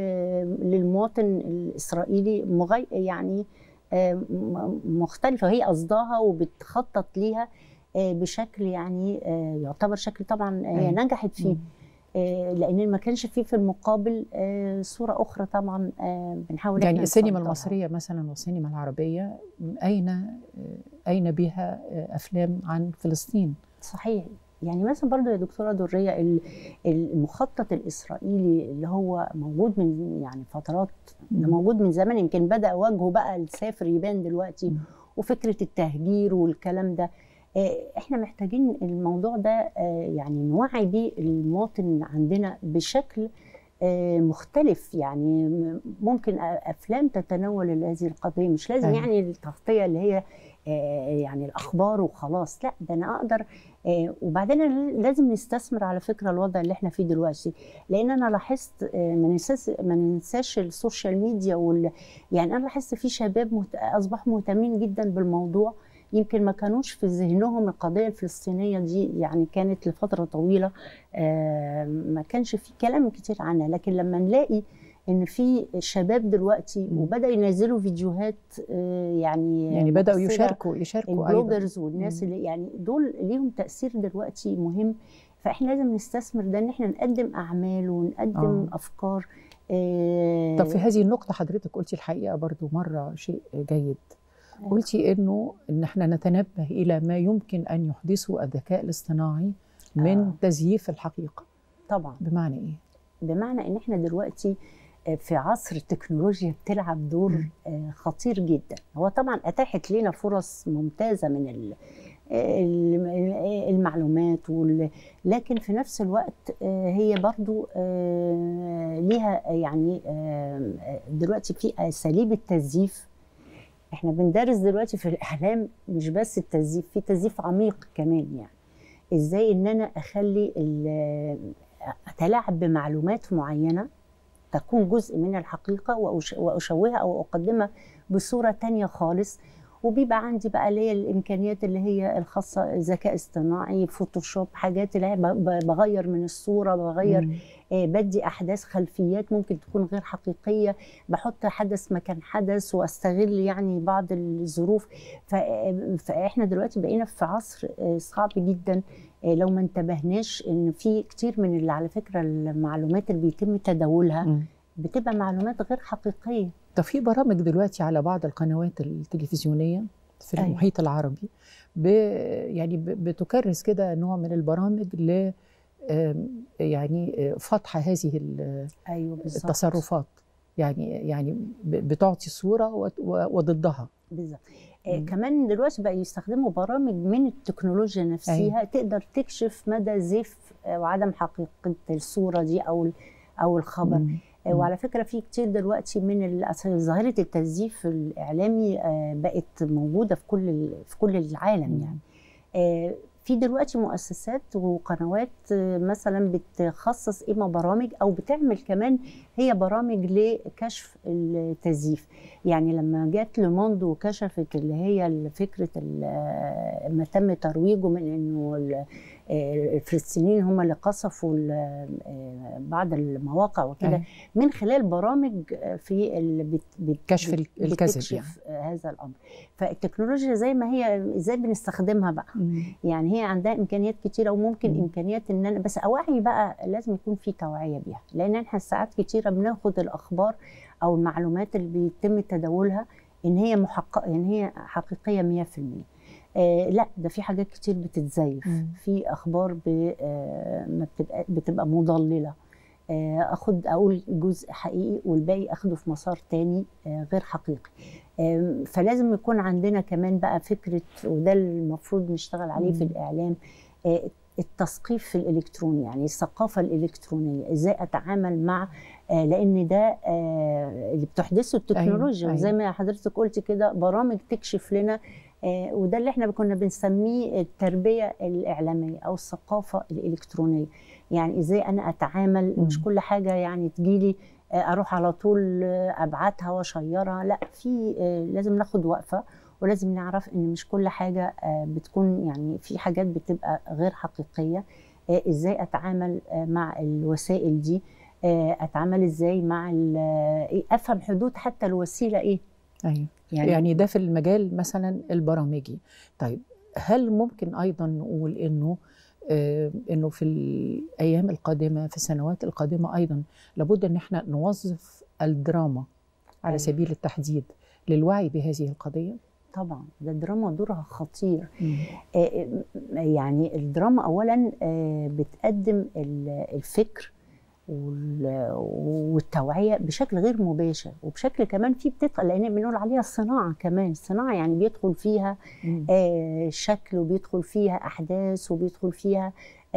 لل- للمواطن الاسرائيلي مغي يعني آه، م- مختلفه هي قصدها وبتخطط ليها آه، بشكل يعني آه، يعتبر شكل طبعا هي أيوة. نجحت فيه مم. آه، لان ما كانش فيه في المقابل آه، صوره اخرى طبعا آه، بنحاول يعني إحنا السينما نصدرها. المصريه مثلا والسينما العربيه اين آه، اين بها آه، افلام عن فلسطين صحيح يعني مثلا برضو يا دكتورة درية ال- المخطط الإسرائيلي اللي هو موجود من يعني فترات ده مم. موجود من زمان يمكن بدأ وجهه بقى السافر يبان دلوقتي مم. وفكرة التهجير والكلام ده آه، احنا محتاجين الموضوع ده آه، يعني نوعي بيه المواطن عندنا بشكل آه، مختلف يعني م- ممكن أ- افلام تتناول هذه القضيه مش لازم أيوة. يعني التغطيه اللي هي آه، يعني الاخبار وخلاص لا ده انا اقدر آه، وبعدين أنا لازم نستثمر على فكره الوضع اللي احنا فيه دلوقتي لان انا لاحظت آه، ما ننساش ما ننساش السوشيال ميديا وال يعني انا لاحظت في شباب مهت... اصبحوا مهتمين جدا بالموضوع يمكن ما كانوش في ذهنهم القضيه الفلسطينيه دي يعني كانت لفتره طويله آه، ما كانش في كلام كتير عنها لكن لما نلاقي ان في شباب دلوقتي مم. وبدا ينزلوا فيديوهات آه، يعني يعني بداوا مؤثرة، يشاركوا يشاركوا ايضا البلوجرز والناس مم. اللي يعني دول ليهم تاثير دلوقتي مهم فاحنا لازم نستثمر ده ان احنا نقدم اعمال ونقدم آه. افكار آه، طب في هذه النقطة حضرتك قلتي الحقيقة برضو مرة شيء جيد قلتي انه ان احنا نتنبه الى ما يمكن ان يحدثه الذكاء الاصطناعي من آه. تزييف الحقيقة طبعا بمعنى ايه؟ بمعنى ان احنا دلوقتي آه، في عصر التكنولوجيا بتلعب دور مم. آه، خطير جدا هو طبعا اتاحت لنا فرص ممتازه من ال- ال- المعلومات وال... لكن في نفس الوقت آه، هي برضو آه، ليها يعني آه، دلوقتي في اساليب التزييف احنا بندرس دلوقتي في الاعلام مش بس التزييف في تزييف عميق كمان يعني ازاي ان انا اخلي ال- اتلاعب بمعلومات معينه تكون جزء من الحقيقه وأش- واشوهها او اقدمها بصوره تانية خالص وبيبقى عندي بقى اللي هي الامكانيات اللي هي الخاصه ذكاء اصطناعي فوتوشوب حاجات اللي هي ب- ب- بغير من الصوره بغير مم. آه، بدي احداث خلفيات ممكن تكون غير حقيقيه بحط حدث مكان حدث واستغل يعني بعض الظروف ف- آه، فاحنا دلوقتي بقينا في عصر آه، صعب جدا آه، لو ما انتبهناش ان في كتير من اللي على فكره المعلومات اللي بيتم تداولها مم. بتبقى معلومات غير حقيقيه طب في برامج دلوقتي على بعض القنوات التلفزيونية في أيوة. المحيط العربي ب يعني ب- بتكرس كده نوع من البرامج ل آم، يعني آه، فضح هذه ال- ايوه بالظبط التصرفات يعني يعني ب- بتعطي صورة وت- و- وضدها بالظبط آه، مم. كمان دلوقتي بقى يستخدموا برامج من التكنولوجيا نفسها أيوة. تقدر تكشف مدى زيف آه، وعدم حقيقه الصوره دي او ال- او الخبر مم. آه، مم. وعلى فكره في كتير دلوقتي من ال- أصل ظاهره التزييف الاعلامي آه، بقت موجوده في كل ال- في كل العالم يعني آه، في دلوقتي مؤسسات وقنوات آه، مثلا بتخصص اما برامج او بتعمل كمان هي برامج لكشف التزييف يعني لما جت لوموند وكشفت اللي هي فكره ال- آه، ما تم ترويجه من انه ال- آه، الفلسطينيين هم اللي قصفوا ال- آه، بعض المواقع وكده أيوة. من خلال برامج آه، في ال- بت- بت- كشف بت- ال- الكذب بتكشف آه، هذا الامر فالتكنولوجيا زي ما هي ازاي بنستخدمها بقى مم. يعني هي عندها امكانيات كتيره وممكن مم. امكانيات ان انا بس اوعي بقى لازم يكون في توعيه بيها لان احنا ساعات كتيره بناخد الاخبار او المعلومات اللي بيتم تداولها ان هي محققه ان هي حقيقيه 100% آه لا ده في حاجات كتير بتتزيف مم. في اخبار ب- آه ما بتبقى بتبقى مضلله آه، اخد اقول جزء حقيقي والباقي اخده في مسار تاني آه، غير حقيقي آم، فلازم يكون عندنا كمان بقى فكره وده المفروض نشتغل عليه في مم. الاعلام آه، التثقيف في الالكتروني يعني الثقافه الالكترونيه ازاي اتعامل مع آه، لان ده آه، اللي بتحدثه التكنولوجيا أيوة. وزي ما حضرتك قلت كده برامج تكشف لنا آه، وده اللي احنا كنا بنسميه التربيه الاعلاميه او الثقافه الالكترونيه يعني ازاي انا اتعامل مم. مش كل حاجه يعني تجيلي آه، اروح على طول آه، ابعتها واشيرها لا في آه، لازم ناخد وقفه ولازم نعرف ان مش كل حاجه آه، بتكون يعني في حاجات بتبقى غير حقيقيه آه، ازاي اتعامل آه، مع الوسائل دي آه، اتعامل ازاي مع ال- آه، افهم حدود حتى الوسيله ايه أيوة. يعني, يعني ده في المجال مثلا البرامجي طيب هل ممكن ايضا نقول انه آه، انه في الايام القادمه في السنوات القادمه ايضا لابد ان احنا نوظف الدراما على أيوة. سبيل التحديد للوعي بهذه القضيه طبعا ده الدراما دورها خطير آه، يعني الدراما اولا آه، بتقدم ال- الفكر وال- والتوعيه بشكل غير مباشر وبشكل كمان في بتدخل لان بنقول عليها الصناعه كمان الصناعه يعني بيدخل فيها مم. آه، شكل وبيدخل فيها احداث وبيدخل فيها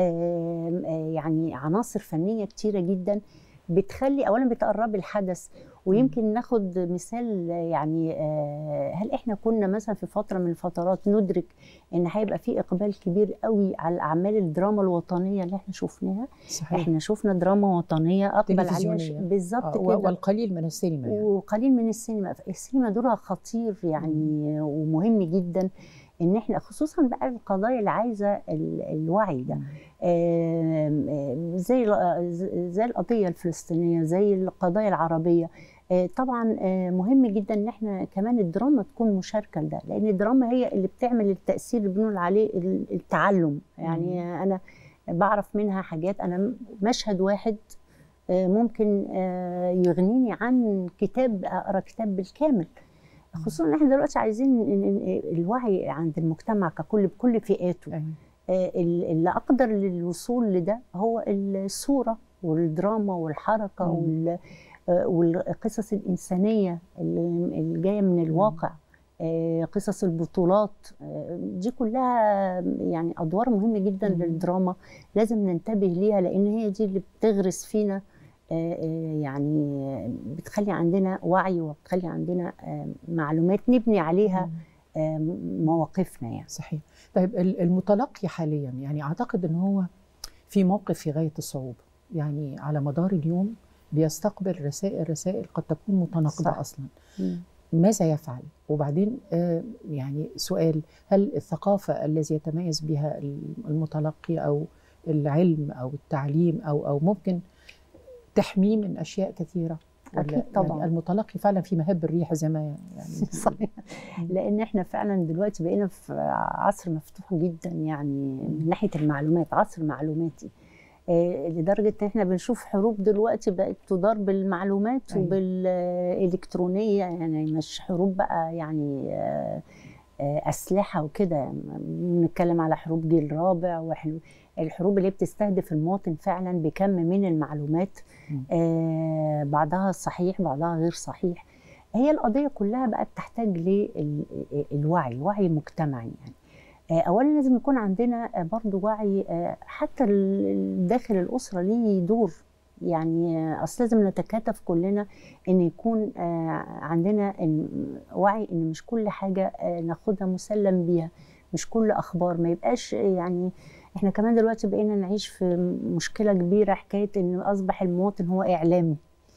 آم، آه، يعني عناصر فنيه كتيره جدا بتخلي اولا بتقرب الحدث ويمكن ناخد مثال آه، يعني آه، هل احنا كنا مثلا في فتره من الفترات ندرك ان هيبقى في اقبال كبير قوي على اعمال الدراما الوطنيه اللي احنا شفناها صحيح احنا شفنا دراما وطنيه اقبل عليها ش- تلفزيونية. بالظبط آه، كده و- والقليل من السينما يعني. وقليل من السينما السينما دورها خطير يعني ومهم جدا ان احنا خصوصا بقى القضايا اللي عايزه ال- الوعي ده مم. آم، آم، زي ال- زي القضيه الفلسطينيه زي القضايا العربيه آه، طبعا آه، مهم جدا ان احنا كمان الدراما تكون مشاركه لده لان الدراما هي اللي بتعمل التاثير اللي بنقول عليه ال- التعلم يعني انا بعرف منها حاجات انا مشهد واحد آه، ممكن آه، يغنيني عن كتاب اقرا كتاب بالكامل خصوصا ان احنا دلوقتي عايزين ن- ن- الوعي عند المجتمع ككل بكل فئاته أيوة. آه، ال- اللي اقدر للوصول لده هو الصوره والدراما والحركه مم. وال- آه، والقصص الانسانيه اللي اللي جايه من الواقع آه، قصص البطولات آه، دي كلها يعني ادوار مهمه جدا مم. للدراما لازم ننتبه ليها لان هي دي اللي بتغرس فينا آه، آه، يعني آه، بتخلي عندنا وعي وبتخلي عندنا آه، معلومات نبني عليها مم. آه، مواقفنا يعني صحيح طيب ال- المتلقي حاليا يعني اعتقد ان هو في موقف في غايه الصعوبه يعني على مدار اليوم بيستقبل رسائل رسائل قد تكون متناقضه صح. اصلا ماذا يفعل وبعدين آه، يعني سؤال هل الثقافه الذي يتميز بها المتلقي او العلم او التعليم او او ممكن تحميه من اشياء كثيره ولا أكيد طبعاً. يعني المتلقي فعلا في مهب الريح زي ما يعني صحيح لان احنا فعلا دلوقتي بقينا في عصر مفتوح جدا يعني من ناحيه المعلومات عصر معلوماتي آه، لدرجه ان احنا بنشوف حروب دلوقتي بقت تدار بالمعلومات أيوة. وبالالكترونيه يعني مش حروب بقى يعني آه، آه، اسلحه وكده بنتكلم على حروب جيل رابع وحلو الحروب اللي بتستهدف المواطن فعلا بكم من المعلومات مم. آه، بعضها صحيح بعضها غير صحيح هي القضيه كلها بقى بتحتاج للوعي وعي مجتمعي يعني آه، اولا لازم يكون عندنا آه، برضو وعي آه، حتى ال- داخل الاسره ليه دور يعني اصل لازم نتكاتف كلنا ان يكون آه، عندنا إن- وعي ان مش كل حاجه آه، ناخدها مسلم بيها مش كل اخبار ما يبقاش يعني احنا كمان دلوقتي بقينا نعيش في مشكله كبيره حكايه ان اصبح المواطن هو اعلامي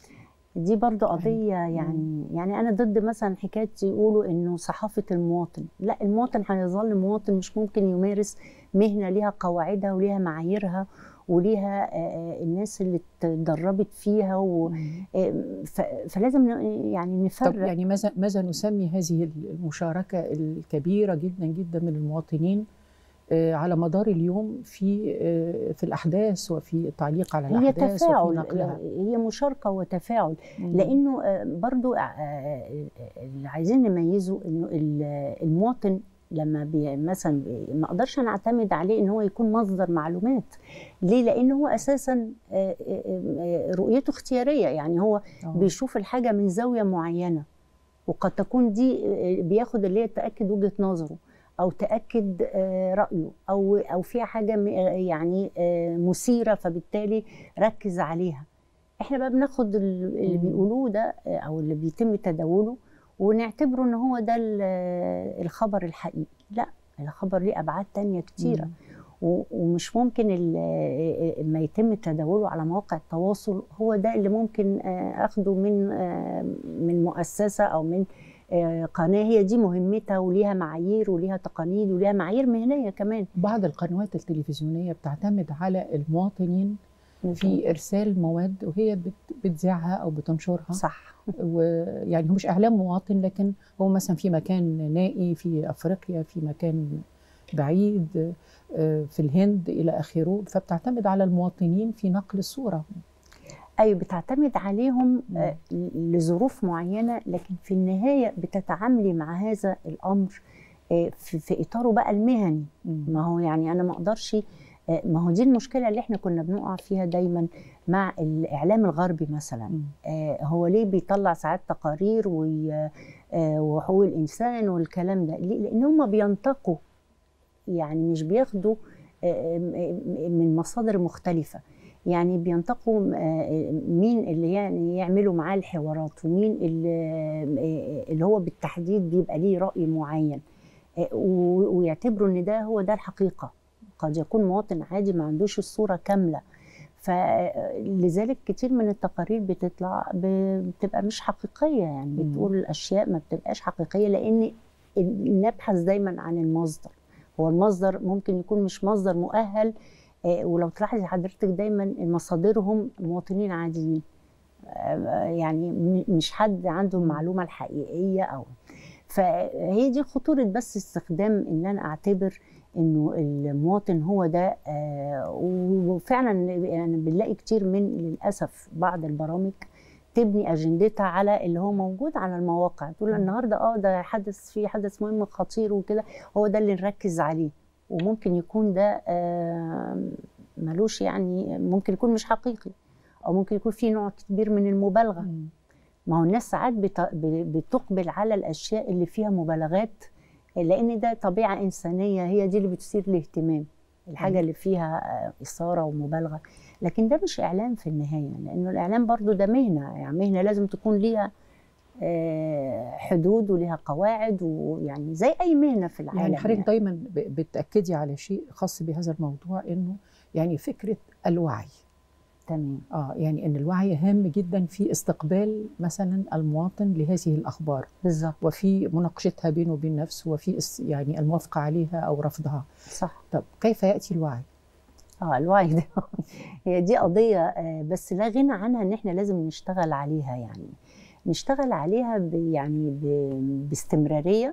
دي برضو قضية يعني يعني أنا ضد مثلا حكاية يقولوا إنه صحافة المواطن، لا المواطن هيظل مواطن مش ممكن يمارس مهنة ليها قواعدها وليها معاييرها وليها آه، آه، الناس اللي اتدربت فيها و آه، ف- فلازم ن- يعني طب نفرق يعني ماذا ماذا نسمي هذه المشاركة الكبيرة جدا جدا من المواطنين آه، على مدار اليوم في آه، في الأحداث وفي التعليق على هي الأحداث وفي تفاعل نقلها هي مشاركة وتفاعل مم. لانه آه، برضو آه، آه، اللي عايزين نميزه انه ال- المواطن لما بي مثلا بي ما اقدرش انا اعتمد عليه ان هو يكون مصدر معلومات ليه لان هو اساسا آه، آه، آه، رؤيته اختياريه يعني هو آه. بيشوف الحاجه من زاويه معينه وقد تكون دي آه، بياخد اللي هي تاكد وجهه نظره او تاكد آه، رايه او او فيها حاجه م- آه، يعني آه، مثيره فبالتالي ركز عليها احنا بقى بناخد ال- اللي مم. بيقولوه ده آه، او اللي بيتم تداوله ونعتبره ان هو ده ال- آه، الخبر الحقيقي لا الخبر ليه ابعاد تانية كتيره مم. و- ومش ممكن ال- آه، ما يتم تداوله على مواقع التواصل هو ده اللي ممكن آه، اخده من آه، من مؤسسه او من آه، قناه هي دي مهمتها وليها معايير وليها تقاليد وليها معايير مهنيه كمان بعض القنوات التلفزيونية بتعتمد على المواطنين في إرسال مواد وهي بت- بتذاعها أو بتنشرها صح ويعني هو مش اعلام مواطن لكن هو مثلا في مكان نائي في افريقيا في مكان بعيد آه، في الهند الى اخره فبتعتمد على المواطنين في نقل الصوره ايوه بتعتمد عليهم مم. آه، لظروف معينه لكن في النهايه بتتعاملي مع هذا الامر آه، في في اطاره بقى المهني ما هو يعني انا ما اقدرش آه، ما هو دي المشكله اللي احنا كنا بنقع فيها دايما مع الاعلام الغربي مثلا مم. آه، هو ليه بيطلع ساعات تقارير وي- آه، وحقوق الانسان والكلام ده ليه؟ لان هم بينتقوا يعني مش بياخدوا آه، م- من مصادر مختلفه يعني بينتقوا آه، مين اللي يعني يعملوا معاه الحوارات ومين اللي, آه، اللي هو بالتحديد بيبقى ليه راي معين آه، و- ويعتبروا ان ده هو ده الحقيقه قد يكون مواطن عادي ما عندوش الصوره كامله فلذلك كتير من التقارير بتطلع ب- بتبقى مش حقيقيه يعني مم. بتقول اشياء ما بتبقاش حقيقيه لان نبحث دايما عن المصدر هو المصدر ممكن يكون مش مصدر مؤهل آه، ولو تلاحظي حضرتك دايما مصادرهم مواطنين عاديين آه، يعني م- مش حد عنده المعلومه الحقيقيه او فهي دي خطوره بس استخدام ان انا اعتبر انه المواطن هو ده آه، وفعلا يعني بنلاقي كتير من للاسف بعض البرامج تبني اجندتها على اللي هو موجود على المواقع تقول مم. النهارده اه ده حدث في حدث مهم خطير وكده هو ده اللي نركز عليه وممكن يكون ده آه، ملوش يعني ممكن يكون مش حقيقي او ممكن يكون في نوع كبير من المبالغه مم. ما هو الناس ساعات بت- ب- بتقبل على الاشياء اللي فيها مبالغات لان ده طبيعه انسانيه هي دي اللي بتثير الاهتمام الحاجه مم. اللي فيها آه، اثاره ومبالغه لكن ده مش اعلام في النهايه لانه الاعلام برضو ده مهنه يعني مهنه لازم تكون ليها آه، حدود وليها قواعد ويعني زي اي مهنه في العالم يعني حضرتك دايما ب- بتاكدي على شيء خاص بهذا الموضوع انه يعني فكره الوعي تمام اه يعني ان الوعي هام جدا في استقبال مثلا المواطن لهذه الاخبار بالظبط وفي مناقشتها بينه وبين نفسه وفي اس- يعني الموافقه عليها او رفضها صح طب كيف ياتي الوعي اه الوعي ده هي دي قضية آه، بس لا غنى عنها ان احنا لازم نشتغل عليها يعني نشتغل عليها ب يعني ب- باستمرارية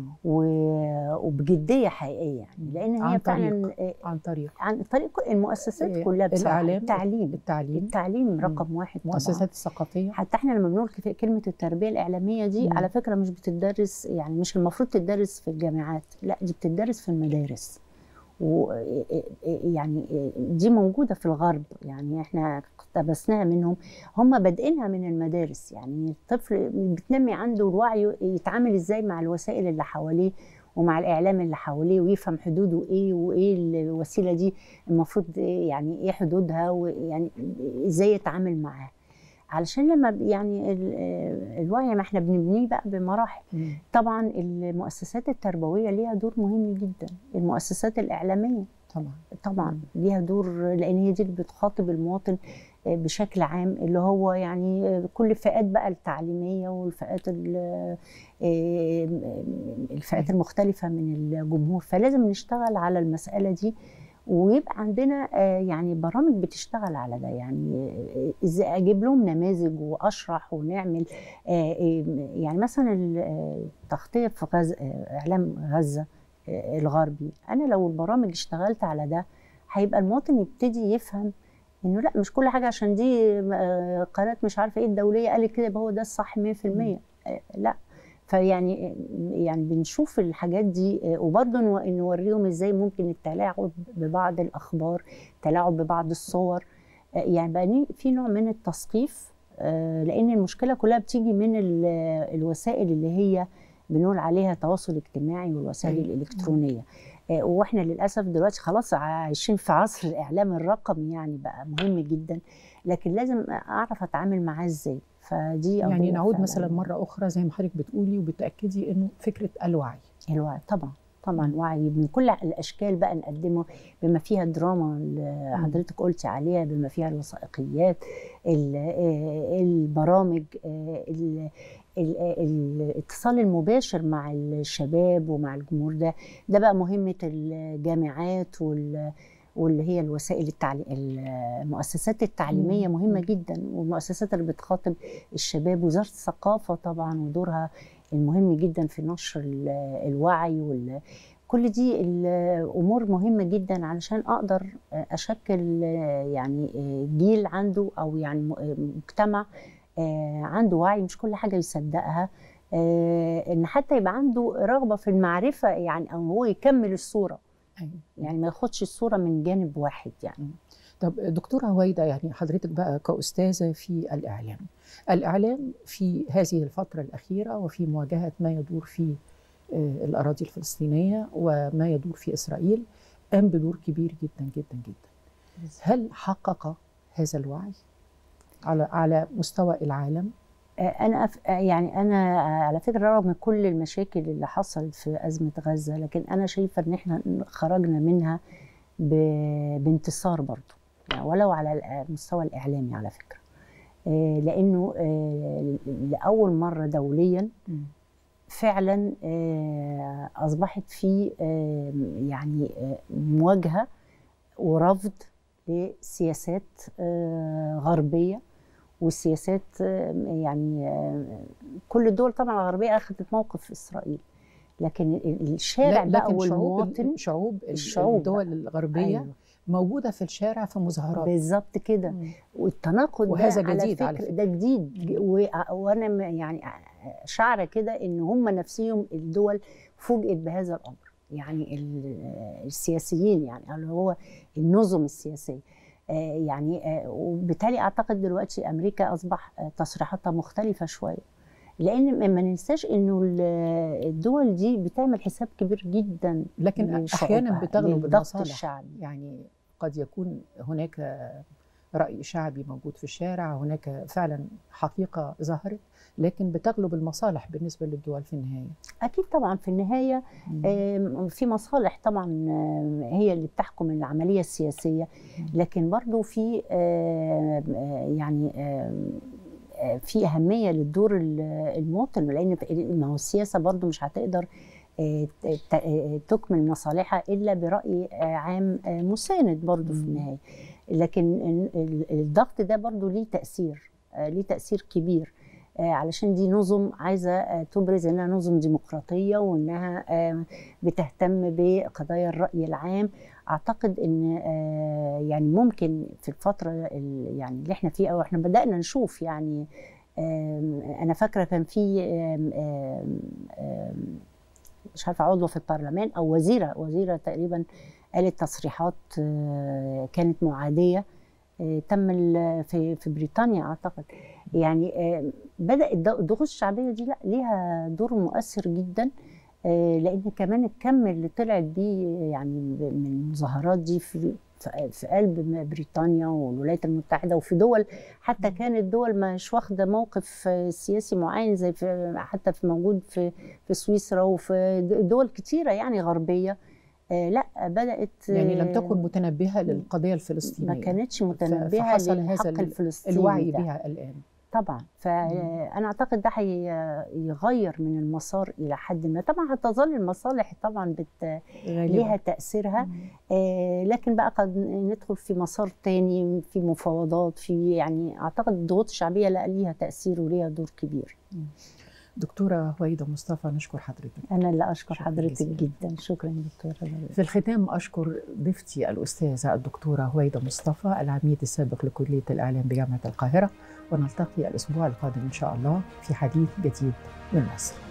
و- وبجدية حقيقية يعني لان عن هي طريق فعلا آه، عن طريق عن طريق كل- المؤسسات إيه، كلها بصراحة الإعلام، التعليم التعليم التعليم رقم واحد طبعا المؤسسات الثقافيه حتى احنا لما بنقول كف- كلمة التربية الإعلامية دي مم. على فكرة مش بتدرس يعني مش المفروض تدرس في الجامعات لا دي بتدرس في المدارس و يعني دي موجودة في الغرب يعني احنا اقتبسناها منهم هم بادئينها من المدارس يعني الطفل بتنمي عنده الوعي يتعامل ازاي مع الوسائل اللي حواليه ومع الاعلام اللي حواليه ويفهم حدوده ايه وايه الوسيله دي المفروض يعني ايه حدودها ويعني ازاي يتعامل معاها علشان لما ب- يعني ال- الوعي ما احنا بنبنيه بقى بمراحل طبعا المؤسسات التربويه ليها دور مهم جدا المؤسسات الاعلاميه طبعا طبعا ليها دور لان هي دي اللي بتخاطب المواطن بشكل عام اللي هو يعني كل الفئات بقى التعليميه والفئات ال- الفئات المختلفه من الجمهور فلازم نشتغل على المساله دي ويبقى عندنا آه، يعني برامج بتشتغل على ده يعني آه، ازاي اجيب لهم نماذج واشرح ونعمل آه، آه، يعني مثلا ال- آه، التغطيه في غزه آه، اعلام غزه آه، الغربي انا لو البرامج اشتغلت على ده هيبقى المواطن يبتدي يفهم انه لا مش كل حاجه عشان دي آه، قناه مش عارفه ايه الدوليه قالت كده يبقى هو ده الصح 100% آه، لا فيعني يعني بنشوف الحاجات دي آه، وبرضه نو- نوريهم ازاي ممكن التلاعب ببعض الاخبار تلاعب ببعض الصور آه، يعني بقى ني- في نوع من التثقيف آه، لان المشكله كلها بتيجي من ال- الوسائل اللي هي بنقول عليها تواصل اجتماعي والوسائل أيوة. الالكترونيه آه، واحنا للاسف دلوقتي خلاص عايشين في عصر الاعلام الرقمي يعني بقى مهم جدا لكن لازم اعرف اتعامل معاه ازاي فدي يعني قضية نعود فعلاً. مثلا مره اخرى زي ما حضرتك بتقولي وبتاكدي انه فكره الوعي الوعي طبعا طبعا وعي من كل الاشكال بقى نقدمه بما فيها الدراما اللي حضرتك قلتي عليها بما فيها الوثائقيات ال- آه، البرامج آه، ال- ال- آه، الاتصال المباشر مع الشباب ومع الجمهور ده ده بقى مهمه الجامعات وال واللي هي الوسائل التعليم المؤسسات التعليميه مم. مهمه جدا والمؤسسات اللي بتخاطب الشباب وزاره الثقافه طبعا ودورها المهم جدا في نشر ال- الوعي وال كل دي الامور مهمه جدا علشان اقدر اشكل يعني جيل عنده او يعني م- مجتمع عنده وعي مش كل حاجه يصدقها ان حتى يبقى عنده رغبه في المعرفه يعني او هو يكمل الصوره أيوة. يعني ما ياخدش الصوره من جانب واحد يعني طب دكتورة هويدا يعني حضرتك بقى كأستاذة في الإعلام الإعلام في هذه الفترة الأخيرة وفي مواجهة ما يدور في آه، الأراضي الفلسطينية وما يدور في إسرائيل قام بدور كبير جدا جدا جدا هل حقق هذا الوعي على على مستوى العالم انا أف... يعني انا على فكره رغم كل المشاكل اللي حصلت في ازمه غزه لكن انا شايفه ان احنا خرجنا منها ب... بانتصار برضو يعني ولو على المستوى الاعلامي على فكره آه، لانه آه، لاول مره دوليا فعلا آه، اصبحت في آه، يعني آه، مواجهه ورفض لسياسات آه، غربيه والسياسات آه، يعني آه، كل الدول طبعا الغربيه اخذت موقف في اسرائيل لكن ال- الشارع لا- بقى لكن شعوب والمواطن شعوب الشعوب الدول الغربية أيوة. موجودة في الشارع في مظاهرات بالظبط كده مم. والتناقض وهذا ده جديد على على فكرة فكرة. ده جديد و- وانا م- يعني شعره كده ان هم نفسهم الدول فوجئت بهذا الامر يعني ال- السياسيين يعني اللي هو النظم السياسيه آه، يعني آه، وبالتالي اعتقد دلوقتي امريكا اصبح آه، تصريحاتها مختلفه شويه لان ما- ما ننساش انه ال- الدول دي بتعمل حساب كبير جدا لكن لشعوبها، أحيانا بتغلب للضغط المصالح الشعبي يعني قد يكون هناك رأي شعبي موجود في الشارع هناك فعلا حقيقة ظهرت لكن بتغلب المصالح بالنسبة للدول في النهاية اكيد طبعا في النهايه آم، في مصالح طبعا آم، هي اللي بتحكم العمليه السياسيه لكن برضو في آم، آه، يعني آم، آه، في اهميه للدور ال- المواطن لان في- ما هو السياسه برضو مش هتقدر آه، ت- آه، تكمل مصالحها الا براي آه، عام آه، مساند برضو في مم. النهايه لكن ال- ال- الضغط ده برضو ليه تاثير آه، ليه تاثير كبير آه، علشان دي نظم عايزه آه، تبرز انها نظم ديمقراطيه وانها آه، بتهتم بقضايا الراي العام اعتقد ان آه، يعني ممكن في الفتره ال- يعني اللي احنا فيها او احنا بدانا نشوف يعني آم، انا فاكره كان في آم، آم، آم، مش عارفه عضوه في البرلمان او وزيره وزيره تقريبا قالت تصريحات آه، كانت معاديه آه، تم ال- في في بريطانيا اعتقد يعني آه، بدات الض- الضغوط الشعبيه دي لا ليها دور مؤثر جدا آه، لان كمان الكم اللي طلعت بيه يعني من المظاهرات دي في في في قلب بريطانيا والولايات المتحده وفي دول حتى كانت دول مش واخده موقف آه، سياسي معين زي في حتى في موجود في في سويسرا وفي د- دول كتيره يعني غربيه آه، لا بدات يعني لم آه، تكن متنبهه للقضيه الفلسطينيه ما كانتش متنبهه فحصل للحق هذا ال- الفلسطيني الوعي ده. بها الان طبعا فانا اعتقد ده هيغير من المسار الى حد ما طبعا هتظل المصالح طبعا بت... غالبا ليها تاثيرها آه لكن بقى قد ندخل في مسار تاني في مفاوضات في يعني اعتقد الضغوط الشعبيه لا ليها تاثير وليها دور كبير دكتوره هويدا مصطفى نشكر حضرتك انا اللي اشكر شكراً حضرتك جزيلاً. جدا شكرا دكتوره في الختام أشكر ضيفتي الأستاذة الدكتورة هويدا مصطفى العميد السابق لكلية الإعلام بجامعة القاهرة ونلتقي الأسبوع القادم إن شاء الله في حديث جديد من مصر